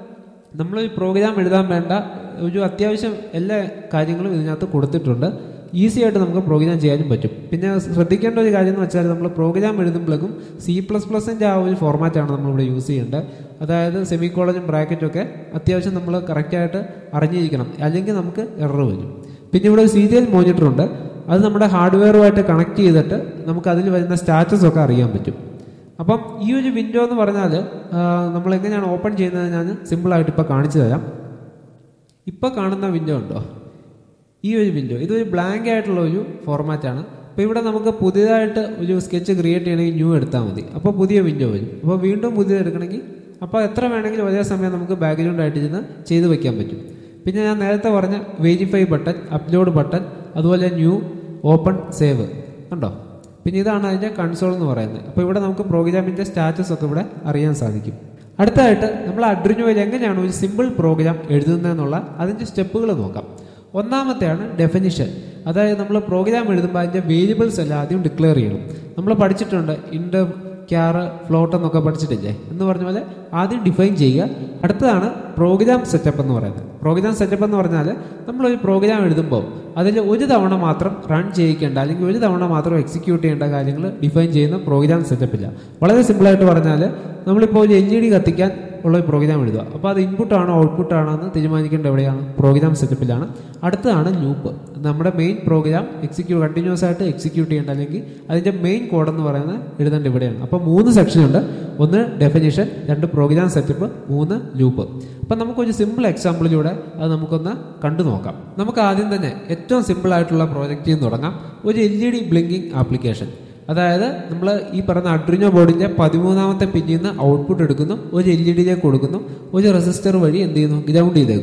നമ്മൾ ഈ പ്രോഗ്രാം എഴുതാൻ വേണ്ട ഒരു അത്യാവശ്യം എല്ലാ കാര്യങ്ങളും ഇതിനകത്ത് കൊടുത്തിട്ടുണ്ട് ഈസി ആയിട്ട് നമുക്ക് പ്രോഗ്രാം ചെയ്യാനും പറ്റും പിന്നെ ശ്രദ്ധിക്കേണ്ട ഒരു കാര്യം എന്ന് വെച്ചാൽ നമ്മൾ പ്രോഗ്രാം എഴുതുമ്പോഴേക്കും സി പ്ലസ് പ്ലസിൻ്റെ ആ ഒരു ഫോർമാറ്റാണ് നമ്മളിവിടെ യൂസ് ചെയ്യേണ്ടത് അതായത് സെമി കോളേജും ബ്രാക്കറ്റും ഒക്കെ അത്യാവശ്യം നമ്മൾ കറക്റ്റായിട്ട് അറിഞ്ഞിരിക്കണം അല്ലെങ്കിൽ നമുക്ക് എറർ വരും പിന്നെ ഇവിടെ ഒരു സീരിയൽ മോണിറ്റർ ഉണ്ട് അത് നമ്മുടെ ഹാർഡ്വെയറുമായിട്ട് കണക്ട് ചെയ്തിട്ട് നമുക്ക് അതിൽ വരുന്ന സ്റ്റാറ്റസ് ഒക്കെ അറിയാൻ പറ്റും അപ്പം ഈ ഒരു വിൻഡോ എന്ന് പറഞ്ഞാൽ നമ്മൾ എങ്ങനെയാണ് ഓപ്പൺ ചെയ്യുന്നത് ഞാൻ സിമ്പിളായിട്ട് ഇപ്പോൾ കാണിച്ചു തരാം ഇപ്പോൾ കാണുന്ന വിൻഡോ ഉണ്ടോ ഈ ഒരു വിൻഡോ ഇതൊരു ബ്ലാങ്ക് ആയിട്ടുള്ള ഒരു ഫോർമാറ്റാണ് അപ്പോൾ ഇവിടെ നമുക്ക് പുതിയതായിട്ട് ഒരു സ്കെച്ച് ക്രിയേറ്റ് ചെയ്യണമെങ്കിൽ ന്യൂ എടുത്താൽ മതി അപ്പോൾ പുതിയ വിൻഡോ വരും അപ്പോൾ വീണ്ടും പുതിയത് എടുക്കണമെങ്കിൽ അപ്പോൾ എത്ര വേണമെങ്കിലും ഒരേ സമയം നമുക്ക് ബാക്ക്ഗ്രൗണ്ട് ആയിട്ട് ഇരുന്ന് ചെയ്ത് വെക്കാൻ പറ്റും പിന്നെ ഞാൻ നേരത്തെ പറഞ്ഞ വെരിഫൈ ബട്ടൺ അപ്ലോഡ് ബട്ടൺ അതുപോലെ ന്യൂ ഓപ്പൺ സേവ് കണ്ടോ പിന്നെ ഇതാണ് അതിൻ്റെ കൺസോൾ എന്ന് പറയുന്നത് അപ്പോൾ ഇവിടെ നമുക്ക് പ്രോഗ്രാമിൻ്റെ സ്റ്റാറ്റസ് ഒക്കെ ഇവിടെ അറിയാൻ സാധിക്കും അടുത്തതായിട്ട് നമ്മൾ അഡ്രിനോയിൽ എങ്ങനെയാണ് ഒരു സിമ്പിൾ പ്രോഗ്രാം എഴുതുന്നതെന്നുള്ള അതിൻ്റെ സ്റ്റെപ്പുകൾ നോക്കാം ഒന്നാമത്തെയാണ് ഡെഫിനിഷൻ അതായത് നമ്മൾ പ്രോഗ്രാം എഴുതുമ്പോൾ അതിൻ്റെ വേരിയബിൾസ് എല്ലാം ആദ്യം ഡിക്ലെയർ ചെയ്യണം നമ്മൾ പഠിച്ചിട്ടുണ്ട് ഇൻഡ് ക്യാറ് ഫ്ലോട്ട് എന്നൊക്കെ പഠിച്ചിട്ടില്ലേ എന്ന് പറഞ്ഞ പോലെ ആദ്യം ഡിഫൈൻ ചെയ്യുക അടുത്തതാണ് പ്രോഗ്രാം സെറ്റപ്പ് എന്ന് പറയുന്നത് പ്രോഗ്രാം സെറ്റപ്പ് എന്ന് പറഞ്ഞാൽ നമ്മളൊരു പ്രോഗ്രാം എഴുതുമ്പോൾ അതിൽ ഒരു തവണ മാത്രം റൺ ചെയ്യിക്കേണ്ട അല്ലെങ്കിൽ ഒരു തവണ മാത്രം എക്സിക്യൂട്ട് ചെയ്യേണ്ട കാര്യങ്ങൾ ഡിഫൈൻ ചെയ്യുന്ന പ്രോഗ്രാം സെറ്റപ്പില്ല വളരെ സിമ്പിളായിട്ട് പറഞ്ഞാൽ നമ്മളിപ്പോൾ ഒരു എൽ ഇ ഡി കത്തിക്കാൻ ഉള്ള ഒരു പ്രോഗ്രാം എഴുതുക അപ്പോൾ അത് ഇൻപുട്ട് ആണോ ഔട്ട്പുട്ട് ആണോ എന്ന് തീരുമാനിക്കേണ്ട എവിടെയാണ് പ്രോഗ്രാം സെറ്റപ്പിലാണ് അടുത്തതാണ് ലൂപ്പ് നമ്മുടെ മെയിൻ പ്രോഗ്രാം എക്സിക്യൂട്ട് കണ്ടിന്യൂസ് ആയിട്ട് എക്സിക്യൂട്ട് ചെയ്യേണ്ട അല്ലെങ്കിൽ അതിൻ്റെ മെയിൻ കോഡ് എന്ന് പറയുന്നത് എഴുതേണ്ട ഇവിടെയാണ് അപ്പോൾ മൂന്ന് സെക്ഷൻ ഉണ്ട് ഒന്ന് ഡെഫിനിഷൻ രണ്ട് പ്രോഗ്രാം സെറ്റപ്പ് മൂന്ന് ലൂപ്പ് അപ്പം നമുക്കൊരു സിമ്പിൾ എക്സാമ്പിളിലൂടെ അത് നമുക്കൊന്ന് കണ്ടു നോക്കാം നമുക്ക് ആദ്യം തന്നെ ഏറ്റവും സിമ്പിൾ ആയിട്ടുള്ള പ്രോജക്റ്റിൽ നിന്ന് തുടങ്ങാം ഒരു L E D blinking application അതായത് നമ്മൾ ഈ പറഞ്ഞ അഡ്രിനോ ബോർഡിന്റെ പതിമൂന്നാമത്തെ പിന്നിൽ നിന്ന് ഔട്ട്പുട്ട് എടുക്കുന്നു ഒരു എൽ ഇ ഡിയിലേക്ക് കൊടുക്കുന്നു ഒരു റെസിസ്റ്റർ വഴി എന്ത് ചെയ്യുന്നു ഗ്രൗണ്ട് ചെയ്തേക്കുന്നു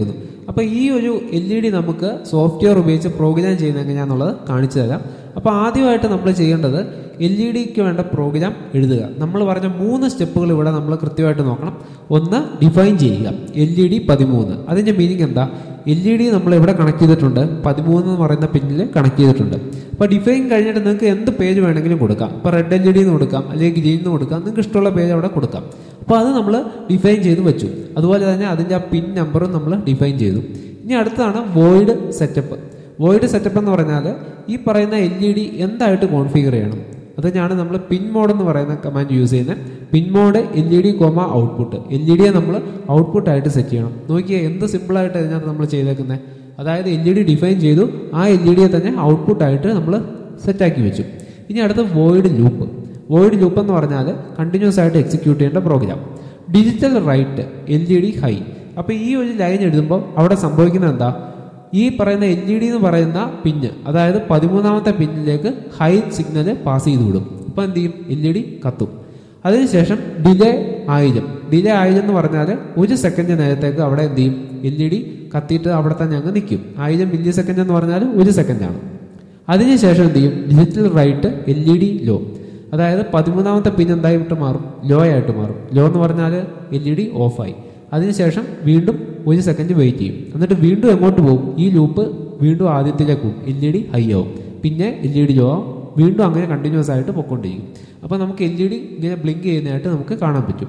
അപ്പോൾ ഈ ഒരു എൽ ഇ ഡി നമുക്ക് സോഫ്റ്റ്വെയർ ഉപയോഗിച്ച് പ്രോഗ്രാം ചെയ്യുന്നത് എങ്ങനെയാണെന്നുള്ളത് കാണിച്ചു തരാം അപ്പോൾ ആദ്യമായിട്ട് നമ്മൾ ചെയ്യേണ്ടത് എൽ ഇ ഡിക്ക് വേണ്ട പ്രോഗ്രാം എഴുതുക നമ്മൾ പറഞ്ഞ മൂന്ന് സ്റ്റെപ്പുകൾ ഇവിടെ നമ്മൾ കൃത്യമായിട്ട് നോക്കണം ഒന്ന് ഡിഫൈൻ ചെയ്യുക എൽ ഇ ഡി പതിമൂന്ന് അതിൻ്റെ മീനിങ് എന്താ എൽ ഇ ഡി നമ്മൾ ഇവിടെ കണക്ട് ചെയ്തിട്ടുണ്ട് പതിമൂന്ന് എന്ന് പറയുന്ന പിന്നിൽ കണക്ട് ചെയ്തിട്ടുണ്ട് അപ്പോൾ ഡിഫൈൻ കഴിഞ്ഞിട്ട് നിങ്ങൾക്ക് എന്ത് പേജ് വേണമെങ്കിലും കൊടുക്കാം ഇപ്പോൾ റെഡ് എൽ ഇ ഡി എന്ന് കൊടുക്കാം അല്ലെങ്കിൽ ഗ്രീൻ എന്ന് കൊടുക്കാം നിങ്ങൾക്ക് ഇഷ്ടമുള്ള പേജ് അവിടെ കൊടുക്കാം അപ്പോൾ അത് നമ്മൾ ഡിഫൈൻ ചെയ്ത് വെച്ചു അതുപോലെ തന്നെ അതിൻ്റെ ആ പിൻ നമ്പറും നമ്മൾ ഡിഫൈൻ ചെയ്തു ഇനി അടുത്താണ് വോയിഡ് സെറ്റപ്പ് വോയിഡ് സെറ്റപ്പ് എന്ന് പറഞ്ഞാൽ ഈ പറയുന്ന എൽ ഇ ഡി എന്തായിട്ട് കോൺഫിഗർ ചെയ്യണം അത് ഞാണ് നമ്മൾ പിൻ മോഡ് എന്ന് പറയുന്ന കമാൻഡ് യൂസ് ചെയ്യുന്നത് pin mode L E D comma output L E ഡിയെ നമ്മൾ ഔട്ട്പുട്ട് ആയിട്ട് സെറ്റ് ചെയ്യണം നോക്കിയേ എന്ത് സിമ്പിളായിട്ട് ഇതിനകത്ത് നമ്മൾ ചെയ്തേക്കുന്നത് അതായത് എൽ ഇ ഡി ഡിഫൈൻ ചെയ്തു ആ എൽ ഇ ഡിയെ തന്നെ ഔട്ട്പുട്ട് ആയിട്ട് നമ്മൾ സെറ്റാക്കി വെച്ചു ഇനി അടുത്ത വോയിഡ് ലൂപ്പ് വോയിഡ് ലൂപ്പ് എന്ന് പറഞ്ഞാൽ കണ്ടിന്യൂസ് ആയിട്ട് എക്സിക്യൂട്ട് ചെയ്യേണ്ട program digital write L E D high അപ്പോൾ ഈ ഒരു ലൈൻ എഴുതുമ്പോൾ അവിടെ സംഭവിക്കുന്നത് എന്താ ഈ പറയുന്ന എൽ ഇ ഡി എന്ന് പറയുന്ന പിന്ന് അതായത് പതിമൂന്നാമത്തെ പിന്നിലേക്ക് ഹൈ സിഗ്നൽ പാസ് ചെയ്ത് വിടും അപ്പോൾ എന്ത് ചെയ്യും എൽ ഇ ഡി കത്തും അതിനുശേഷം ഡിലേ ആയിരം ഡിലേ ആയിരം എന്ന് പറഞ്ഞാൽ ഒരു സെക്കൻഡ് നേരത്തേക്ക് അവിടെ എന്ത് ചെയ്യും എൽ ഇ ഡി കത്തിയിട്ട് അവിടെ തന്നെ അങ്ങ് നിൽക്കും ആയിരം മില്ലി സെക്കൻഡ് എന്ന് പറഞ്ഞാൽ ഒരു സെക്കൻഡാണ് അതിനുശേഷം എന്ത് ചെയ്യും digital write L E D low അതായത് പതിമൂന്നാമത്തെ പിൻ എന്തായിട്ട് മാറും ലോ ആയിട്ട് മാറും ലോ എന്ന് പറഞ്ഞാൽ എൽ ഇ ഡി ഓഫായി അതിനുശേഷം വീണ്ടും ഒരു സെക്കൻഡ് വെയിറ്റ് ചെയ്യും എന്നിട്ട് വീണ്ടും എങ്ങോട്ട് പോകും ഈ ലൂപ്പ് വീണ്ടും ആദ്യത്തിലേക്ക് പോകും എൽ ഇ ഡി ഹൈ ആവും പിന്നെ എൽ ഇ ഡി ലോ ആവും വീണ്ടും അങ്ങനെ കണ്ടിന്യൂസ് ആയിട്ട് പൊയ്ക്കൊണ്ടിരിക്കും അപ്പോൾ നമുക്ക് എൽ ഇ ഡി ഇങ്ങനെ ബ്ലിങ്ക് ചെയ്യുന്നതായിട്ട് നമുക്ക് കാണാൻ പറ്റും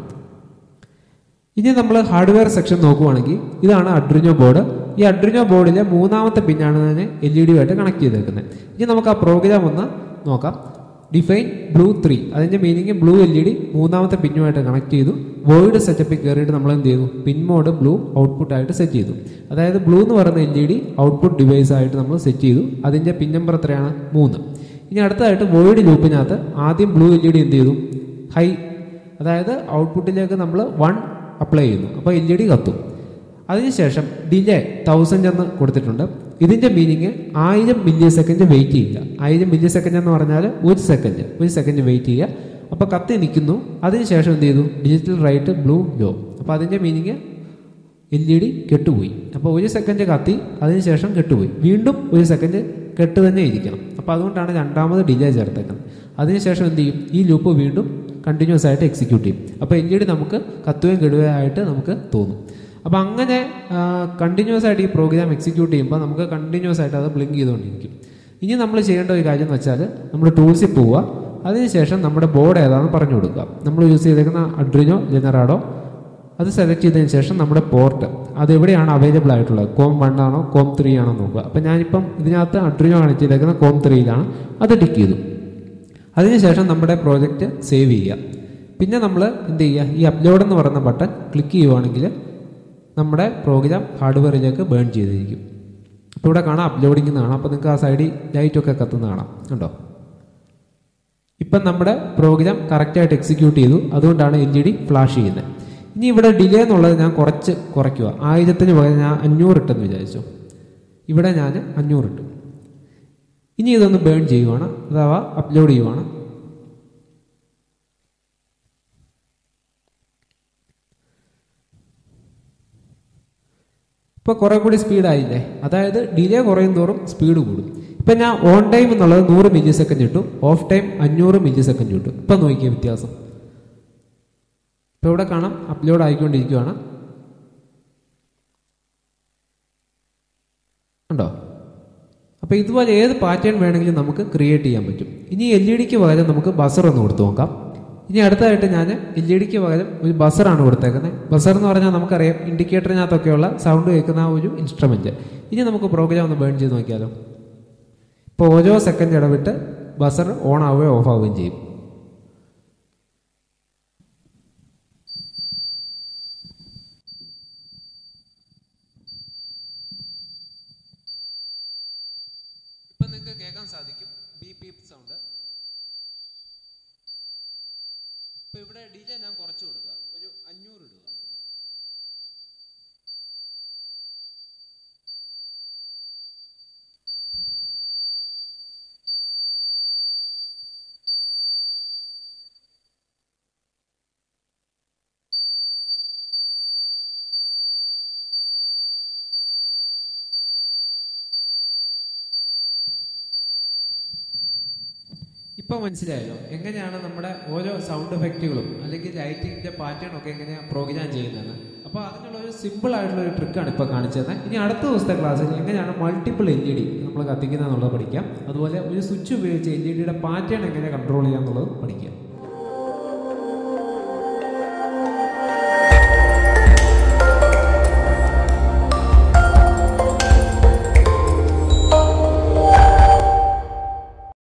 ഇനി നമ്മൾ ഹാർഡ്വെയർ സെക്ഷൻ നോക്കുവാണെങ്കിൽ ഇതാണ് അഡ്രിനോ ബോർഡ് ഈ അഡ്രിനോ ബോർഡിലെ മൂന്നാമത്തെ പിന്നാണ് ഞാൻ എൽ ഇ ഡി ആയിട്ട് കണക്ട് ചെയ്തേക്കുന്നത് ഇനി നമുക്ക് ആ പ്രോഗ്രാം ഒന്ന് നോക്കാം ഡിഫൈൻ ബ്ലൂ ത്രീ അതിൻ്റെ meaning blue L E D മൂന്നാമത്തെ പിന്നുമായിട്ട് കണക്ട് ചെയ്തു വോയിഡ് സെറ്റപ്പിൽ കയറിയിട്ട് നമ്മൾ എന്ത് ചെയ്തു പിൻ മോഡ് ബ്ലൂ ഔട്ട്പുട്ട് ആയിട്ട് സെറ്റ് ചെയ്തു അതായത് ബ്ലൂ എന്ന് പറയുന്ന L E D output device ആയിട്ട് നമ്മൾ സെറ്റ് ചെയ്തു അതിൻ്റെ പിൻ നമ്പർ എത്രയാണ് മൂന്ന് ഇനി അടുത്തതായിട്ട് വോയിഡ് ലൂപ്പിനകത്ത് ആദ്യം ബ്ലൂ എൽ ഇ ഡി എന്ത് ചെയ്തു ഹൈ അതായത് ഔട്ട്പുട്ടിലേക്ക് നമ്മൾ വൺ അപ്ലൈ ചെയ്യുന്നു അപ്പോൾ എൽ ഇ ഡി കത്തും അതിനുശേഷം ഡിലേ തൗസൻഡ് എന്ന് കൊടുത്തിട്ടുണ്ട് ഇതിൻ്റെ മീനിങ് ആയിരം മില്ലി സെക്കൻഡ് വെയിറ്റ് ചെയ്യുക ആയിരം മില്ലി സെക്കൻഡ് എന്ന് പറഞ്ഞാൽ ഒരു സെക്കൻഡ് ഒരു സെക്കൻഡ് വെയിറ്റ് ചെയ്യുക അപ്പോൾ കത്തി നിൽക്കുന്നു അതിനുശേഷം എന്ത് ചെയ്തു ഡിജിറ്റൽ റൈറ്റ് ബ്ലൂ ലോ അപ്പോൾ അതിൻ്റെ മീനിങ് എൽ ഇ ഡി കെട്ടുപോയി അപ്പോൾ ഒരു സെക്കൻഡ് കത്തി അതിനുശേഷം കെട്ടുപോയി വീണ്ടും ഒരു സെക്കൻഡ് കെട്ട് തന്നെ ഇരിക്കണം അപ്പോൾ അതുകൊണ്ടാണ് രണ്ടാമത് ഡിലേ ചേർത്തേക്കുന്നത് അതിനുശേഷം എന്ത് ചെയ്യും ഈ ലൂപ്പ് വീണ്ടും കണ്ടിന്യൂസ് ആയിട്ട് എക്സിക്യൂട്ട് ചെയ്യും അപ്പോൾ എൽ ഇ ഡി നമുക്ക് കത്തുകയും കെടുകയും ആയിട്ട് നമുക്ക് തോന്നും അപ്പോൾ അങ്ങനെ കണ്ടിന്യൂസ് ആയിട്ട് ഈ പ്രോഗ്രാം എക്സിക്യൂട്ട് ചെയ്യുമ്പോൾ നമുക്ക് കണ്ടിന്യൂസ് ആയിട്ട് അത് ബ്ലിങ്ക് ചെയ്തുകൊണ്ടിരിക്കും ഇനി നമ്മൾ ചെയ്യേണ്ട ഒരു കാര്യം എന്ന് വെച്ചാൽ നമ്മൾ ടൂൾസിൽ പോവുക അതിനുശേഷം നമ്മുടെ ബോർഡ് ഏതാണെന്ന് പറഞ്ഞു കൊടുക്കുക നമ്മൾ യൂസ് ചെയ്തേക്കുന്ന അഡ്രിനോ ലെനറാഡോ അത് സെലക്ട് ചെയ്തതിന് ശേഷം നമ്മുടെ പോർട്ട് അത് എവിടെയാണ് അവൈലബിൾ ആയിട്ടുള്ളത് കോം വൺ ആണോ കോം ത്രീ ആണോ നോക്കുക അപ്പം ഞാനിപ്പം ഇതിനകത്ത് അഡ്രിനോ കണക്ട് ചെയ്തേക്കുന്ന കോം ത്രീയിലാണ് അത് ടിക്ക് ചെയ്തു അതിനുശേഷം നമ്മുടെ പ്രോജക്റ്റ് സേവ് ചെയ്യുക പിന്നെ നമ്മൾ എന്ത് ചെയ്യുക ഈ അപ്ലോഡ് എന്ന് പറയുന്ന ബട്ടൺ ക്ലിക്ക് ചെയ്യുവാണെങ്കിൽ നമ്മുടെ പ്രോഗ്രാം ഹാർഡ്വെയറിലേക്ക് ബേൺ ചെയ്തിരിക്കും അപ്പോൾ ഇവിടെ കാണാം അപ്ലോഡിംഗ് എന്ന് കാണാം അപ്പോൾ നിങ്ങൾക്ക് ആ സൈഡിൽ ലൈറ്റൊക്കെ കത്തുന്ന കാണാം കണ്ടോ ഇപ്പം നമ്മുടെ പ്രോഗ്രാം കറക്റ്റായിട്ട് എക്സിക്യൂട്ട് ചെയ്തു അതുകൊണ്ടാണ് എൽ ഇ ഡി ഫ്ലാഷ് ചെയ്യുന്നത് ഇനി ഇവിടെ ഡിലേ എന്നുള്ളത് ഞാൻ കുറച്ച് കുറയ്ക്കുക ആയിരത്തിന് പകരം ഞാൻ അഞ്ഞൂറ് ഇട്ടെന്ന് വിചാരിച്ചു ഇവിടെ ഞാൻ അഞ്ഞൂറ് ഇട്ടു ഇനി ഇതൊന്ന് ബേൺ ചെയ്യുവാണ് അഥവാ അപ്ലോഡ് ചെയ്യുവാണ് ഇപ്പോൾ കുറേ കൂടി സ്പീഡായില്ലേ അതായത് ഡിലേ കുറയും തോറും സ്പീഡ് കൂടും ഇപ്പം ഞാൻ ഓൺ ടൈം എന്നുള്ളത് നൂറ് മില്ലി സെക്കൻഡ് ഇട്ടു ഓഫ് ടൈം അഞ്ഞൂറ് മില്ലി സെക്കൻഡ് ഇട്ടു ഇപ്പം നോക്കിയ വ്യത്യാസം ഇപ്പോൾ ഇവിടെ കാണാം അപ്ലോഡ് ആയിക്കൊണ്ടിരിക്കുകയാണ് ഉണ്ടോ അപ്പോൾ ഇതുപോലെ ഏത് പാറ്റേൺ വേണമെങ്കിലും നമുക്ക് ക്രിയേറ്റ് ചെയ്യാൻ പറ്റും ഇനി എൽ ഇ ഡിക്ക് പകരം നമുക്ക് ബസർ ഒന്ന് കൊടുത്തു നോക്കാം ഇനി അടുത്തതായിട്ട് ഞാൻ എൽ ഇ ഡിക്ക് പകരം ഒരു ബസറാണ് കൊടുത്തേക്കുന്നത് ബസർ എന്ന് പറഞ്ഞാൽ നമുക്കറിയാം ഇൻഡിക്കേറ്ററിനകത്തൊക്കെയുള്ള സൗണ്ട് കേൾക്കുന്ന ആ ഒരു ഇൻസ്ട്രുമെന്റ് ഇനി നമുക്ക് പ്രോഗ്രാം ഒന്ന് ബേൺ ചെയ്ത് നോക്കിയാലോ ഇപ്പോൾ ഓരോ സെക്കൻഡ് ഇടവിട്ട് ബസർ ഓൺ ആവുകയോ ഓഫ് ആവുകയും ചെയ്യും ഇപ്പം നിങ്ങൾക്ക് കേൾക്കാൻ സാധിക്കും ബി പി സൗണ്ട് ഇപ്പൊ ഇവിടെ ഡിജെ ഞാൻ കുറച്ച് കൊടുക്കുക ഒരു അഞ്ഞൂറ് ഇടുക ഇപ്പൊ മനസ്സിലായല്ലോ എങ്ങനെയാണ് നമ്മുടെ ഓരോ സൗണ്ട് എഫക്റ്റുകളും അല്ലെങ്കിൽ ലൈറ്റിങ്ങിന്റെ പാറ്റേൺ ഒക്കെ എങ്ങനെയാണ് പ്രോഗ്രാം ചെയ്യുന്നതെന്ന് അപ്പോൾ അതിനുള്ള ഒരു സിമ്പിൾ ആയിട്ടുള്ള ഒരു ട്രിക്കാണ് ഇപ്പോൾ കാണിച്ചത് ഇനി അടുത്ത ദിവസത്തെ ക്ലാസ്സിൽ എങ്ങനെയാണ് മൾട്ടിപ്പിൾ എൽ ഇ ഡി നമ്മൾ കത്തിക്കുന്നത് എന്നുള്ളത് പഠിക്കാം അതുപോലെ ഒരു സ്വിച്ച് ഉപയോഗിച്ച് എൽ ഇ ഡിയുടെ പാറ്റേൺ എങ്ങനെ കൺട്രോൾ ചെയ്യാം എന്നുള്ളത് പഠിക്കാം